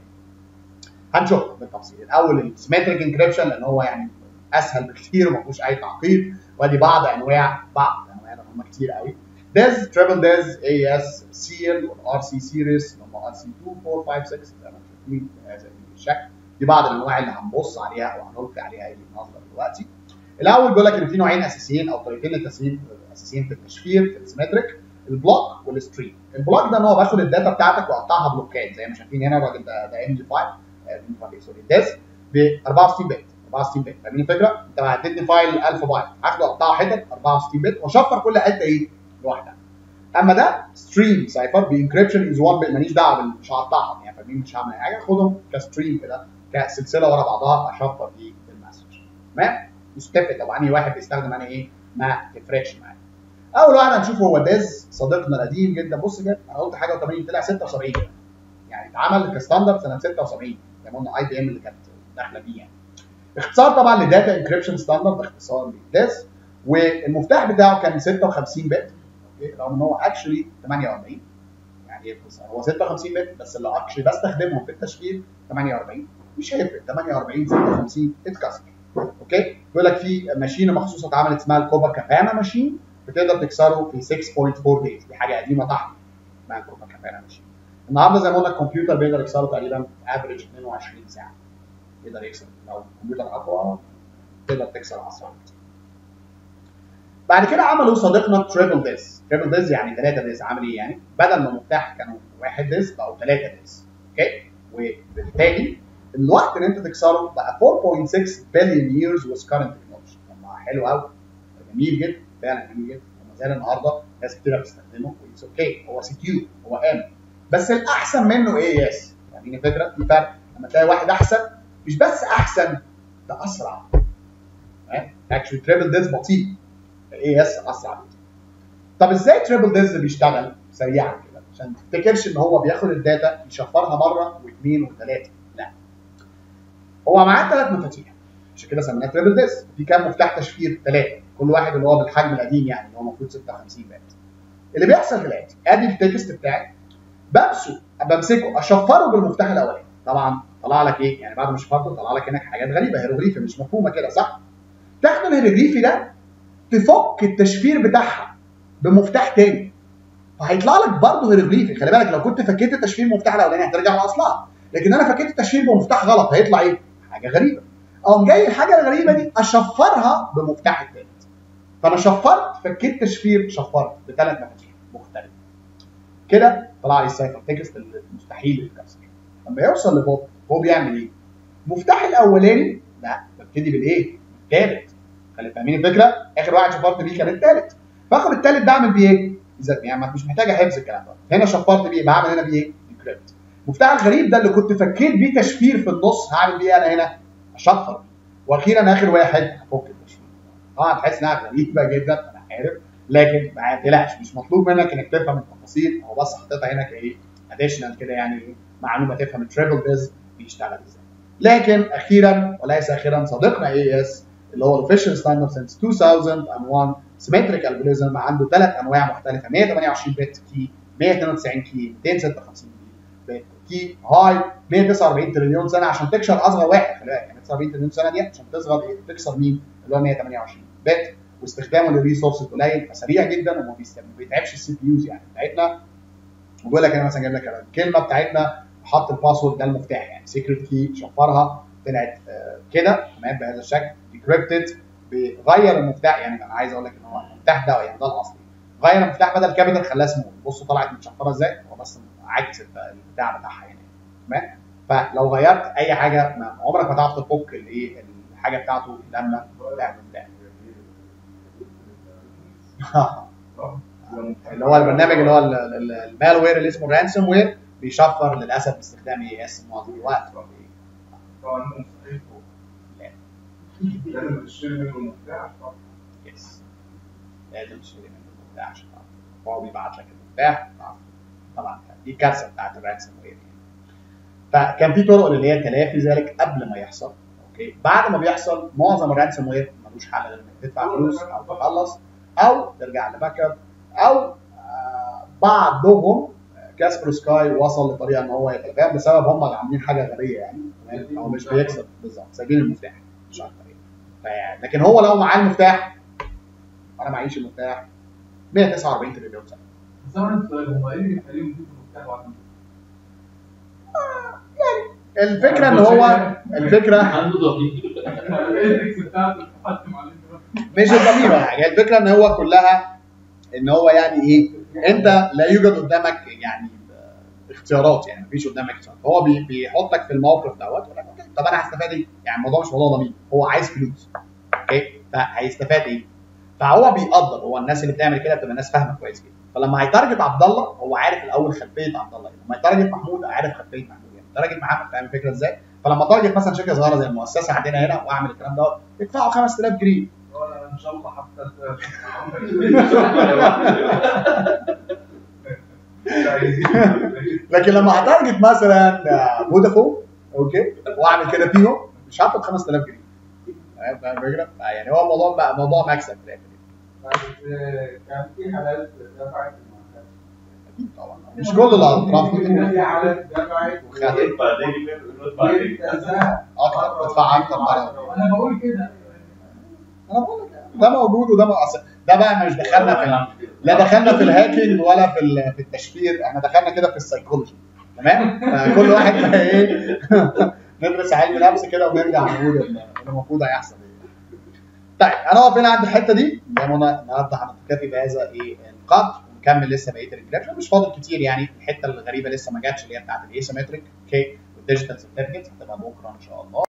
هنشوف بالتفصيل الاول السيمتريك انكريبشن لان هو يعني اسهل بكتير وما فيهوش اي تعقيد وادي بعض انواع بعض انواع هم كتير قوي ديز تريبل ديز اي اس سيل والار سي سيريس اللي هم ار سي 2 4 5 6 زي ما انتم شايفين بهذا الشكل دي بعض الانواع اللي هنبص عليها او هنلقي عليها ايه النظره دلوقتي الاول بيقول لك ان في نوعين اساسيين او طريقتين للتسويق اساسيين في التشفير في السيمتريك البلوك والستريم البلوك ده ان هو باخد الداتا بتاعتك واقطعها بلوكات زي ما شايفين هنا الراجل ده ده ام دي 5 سوري ديز ب 64 بت 64 بت فاهمين الفكره؟ انت اديتني فايل 1000 بايت هاخده اقطعه حتت 64 بت واشفر كل حته ايه؟ لوحدها اما ده ستريم سايفر بانكريبشن از 1 بت ماليش دعوه بال- مش هقطعهم يعني فاهمين مش هعمل اي حاجه خدهم كستريم كده كسلسله ورا بعضها اشفر بيه المسج تمام؟ مش تفرق طب انهي واحد بيستخدم انهي ايه؟ ما تفرقش معايا اول واحد هنشوفه هو ديز صديقنا القديم جدا بص كده انا قلت حاجه و80 طلع 76 يعني اتعمل كستاندرد سنه 76 زي ما قلنا اي بي ام اللي كانت داخله بيه يعني اختصار طبعا لداتا انكريبشن ستاندرد اختصار لديز والمفتاح بتاعه كان 56 بت اوكي رغم ان هو اكشلي 48 يعني ايه القصه هو 56 بت بس اللي اكشلي بستخدمهم في التشفير 48 مش هيفرق 48 56 اتكسر اوكي بيقول لك في ماشينه مخصوصه اتعملت اسمها الكوبا كابانا ماشين بتقدر تكسره في 6.4 دايز دي حاجه قديمه تحت اسمها الكوبا كابانا ماشين النهارده زي ما قلنا الكمبيوتر بيقدر يكسره تقريبا افريج 22 ساعه يقدر يكسر لو الكمبيوتر اقوى تقدر تكسر اسرع كتير. بعد كده عملوا صديقنا تريبل ديز تريبل ديز يعني ثلاثه ديز عامل ايه يعني بدل ما المفتاح كانوا واحد ديز بقوا ثلاثه ديز اوكي وبالتالي الوقت ان انت تكسره بقى 4.6 بليون years with current technology طب ما حلو قوي جميل جدا فعلا جميل جدا وما زال النهارده ناس كتير بتستخدمه ويتس اوكي هو سكيور هو امن بس الاحسن منه ايه يس يعني الفكره في فرق لما تلاقي واحد احسن مش بس احسن ده اسرع اكشلي تريبل ديز بطيء الاي اس اسرع بكتير طب ازاي تريبل ديز بيشتغل سريعا كده عشان ما تفتكرش ان هو بياخد الداتا يشفرها مره واثنين وثلاثه لا هو معاه ثلاث مفاتيح عشان كده سميناه تريبل ديز في كام مفتاح تشفير ثلاثه كل واحد اللي هو بالحجم القديم يعني اللي هو المفروض 56 بات اللي بيحصل كالاتي ادي التكست بتاعي بمسك بمسكه اشفره بالمفتاح الاولاني طبعا طلع لك ايه يعني بعد ما شفرته طلع لك هناك حاجات غريبه هيروغليفي مش مفهومه كده صح تاخد الهيروغليفي ده تفك التشفير بتاعها بمفتاح تاني فهيطلع لك برضه هيروغليفي خلي بالك لو كنت فكيت التشفير المفتاح الاولاني هترجع لاصلها لكن انا فكيت التشفير بمفتاح غلط هيطلع ايه حاجه غريبه اقوم جاي الحاجه الغريبه دي اشفرها بمفتاح التالت فانا شفرت فكيت تشفير شفرت بثلاث مفاتيح مختلفه كده طلع لي السايفر تكست المستحيل الكسر لما يوصل لبوب هو بيعمل ايه؟ المفتاح الاولاني لا ببتدي بالايه؟ الثالث خلي فاهمين الفكره؟ اخر واحد شفرت بيه كان الثالث فاخد الثالث ده اعمل بيه ايه؟ اذا يعني مش محتاجه حفظ الكلام ده هنا شفرت بيه بعمل هنا بيه ايه؟ انكريبت المفتاح الغريب ده اللي كنت فكيت بيه تشفير في النص هعمل بيه انا هنا اشفر بيه واخيرا اخر واحد هفك التشفير طبعا تحس انها غريبه جدا انا عارف لكن ما تقلقش مش مطلوب منك انك تفهم التفاصيل هو بس حطيتها هنا كايه اديشنال كده يعني ايه معلومه تفهم التريبل ديز بيشتغل ازاي لكن اخيرا وليس اخيرا صديقنا اي اس اللي هو الاوفيشال ستاندرد سنس 2001 سيمتريك الجوريزم عنده ثلاث انواع مختلفه 128 بت كي 192 كي 256 بت كي هاي 149 تريليون سنه عشان تكسر اصغر واحد خلي بالك يعني 49 تريليون سنه دي عشان تصغر ايه تكسر مين اللي هو 128 بت واستخدامه للريسورس قليل فسريع جدا وما بيست- ما بيتعبش السي بي يوز يعني بتاعتنا وبيقول لك انا مثلا جايب لك الكلمه بتاعتنا حط الباسورد ده المفتاح يعني سيكريت كي شفرها طلعت آه، كده تمام بهذا الشكل ديكريبتد بغير المفتاح يعني انا عايز اقول لك ان هو المفتاح ده يعني ده الاصلي غير المفتاح بدل كابيتال خلاه سمول بصوا طلعت متشفره ازاي هو بس عكس البتاع بتاعها يعني تمام فلو غيرت اي حاجه ما عمرك ما تعرف تفك الايه الحاجه بتاعته لما تعمل ده اللي هو البرنامج اللي هو ال- ال- المالوير اللي اسمه رانسوم وير بيشفر للاسف باستخدام اي اس معظم الوقت طبعا انت مستحيل فوق. لازم تشتري منه المفتاح طبعا. يس لازم تشتري منه المفتاح عشان تعرف هو بيبعت لك المفتاح تعرف. طبعا دي الكارثه بتاعت الرانسوم وير يعني. فكان في طرق اللي هي تلافي ذلك قبل ما يحصل اوكي بعد ما بيحصل معظم الرانسوم وير ملوش حل غير انك تدفع فلوس او تخلص او ترجع لباك اب او آه، بعضهم كاسبر سكاي وصل لطريقه ان هو يتلافاهم بسبب هم اللي عاملين حاجه غبيه يعني تمام؟ هو مش بيكسب بالظبط سايبين المفتاح مش اكتر يعني فيعني- لكن هو لو معاه المفتاح انا معيش المفتاح 149 تريليون سنه بس انا عندي سؤال هو ايه اللي يخليهم يجيبوا المفتاح بعد ما الفكره ان هو الفكره عنده ضمير ايه التريكس بتاعته تحطم عليه دلوقتي؟ مش الضمير ولا حاجه الفكره ان هو كلها ان هو يعني ايه انت لا يوجد قدامك يعني اختيارات يعني مفيش قدامك اختيارات هو بي- بيحطك في الموقف دوت يقول لك اوكي طب انا هستفاد ايه؟ يعني الموضوع مش موضوع ضمير هو عايز فلوس اوكي فهيستفاد ايه؟ فهو بيقدر هو الناس اللي بتعمل كده بتبقى ناس فاهمه كويس جدا فلما هيتارجت عبد الله هو عارف الاول خلفيه عبد الله لما يتارجت محمود عارف خلفيه محمود يعني يتارجت محمد فاهم الفكره ازاي؟ فلما تارجت مثلا شركه صغيره زي المؤسسه عندنا هنا واعمل الكلام دوت يدفعوا 5000 جنيه ولا ان شاء الله حتى لكن لما هتارجت مثلا آه، فودافون اوكي واعمل كده فيهم مش هاخد 5000 جنيه فاهم فاهم الفكره؟ يعني هو الموضوع بقى موضوع مكسب في الاخر كان في حالات دفعت المعتاد اكيد طبعا مش كل الاطراف في حالات دفعت وخدت بعدين بعدين وانتهزها اكتر تدفع اكتر مره انا بقول كده انا بقول لك ده موجود وده م- أصل ده بقى مش دخلنا في ال- لا دخلنا في الهاكينج ولا في ال- في التشفير احنا دخلنا كده في السيكولوجي تمام فكل واحد بقى ايه ندرس علم نفس كده ونرجع نقول اللي المفروض هيحصل ايه طيب انا واقف هنا عند الحته دي زي ما قلنا النهارده هنكتفي بهذا ايه القدر ونكمل لسه بقيه الريجريشن مش فاضل كتير يعني الحته الغريبه لسه ما جاتش اللي هي بتاعت الايسومتريك اوكي والديجيتال سيرتيفيكت هتبقى بكره ان شاء الله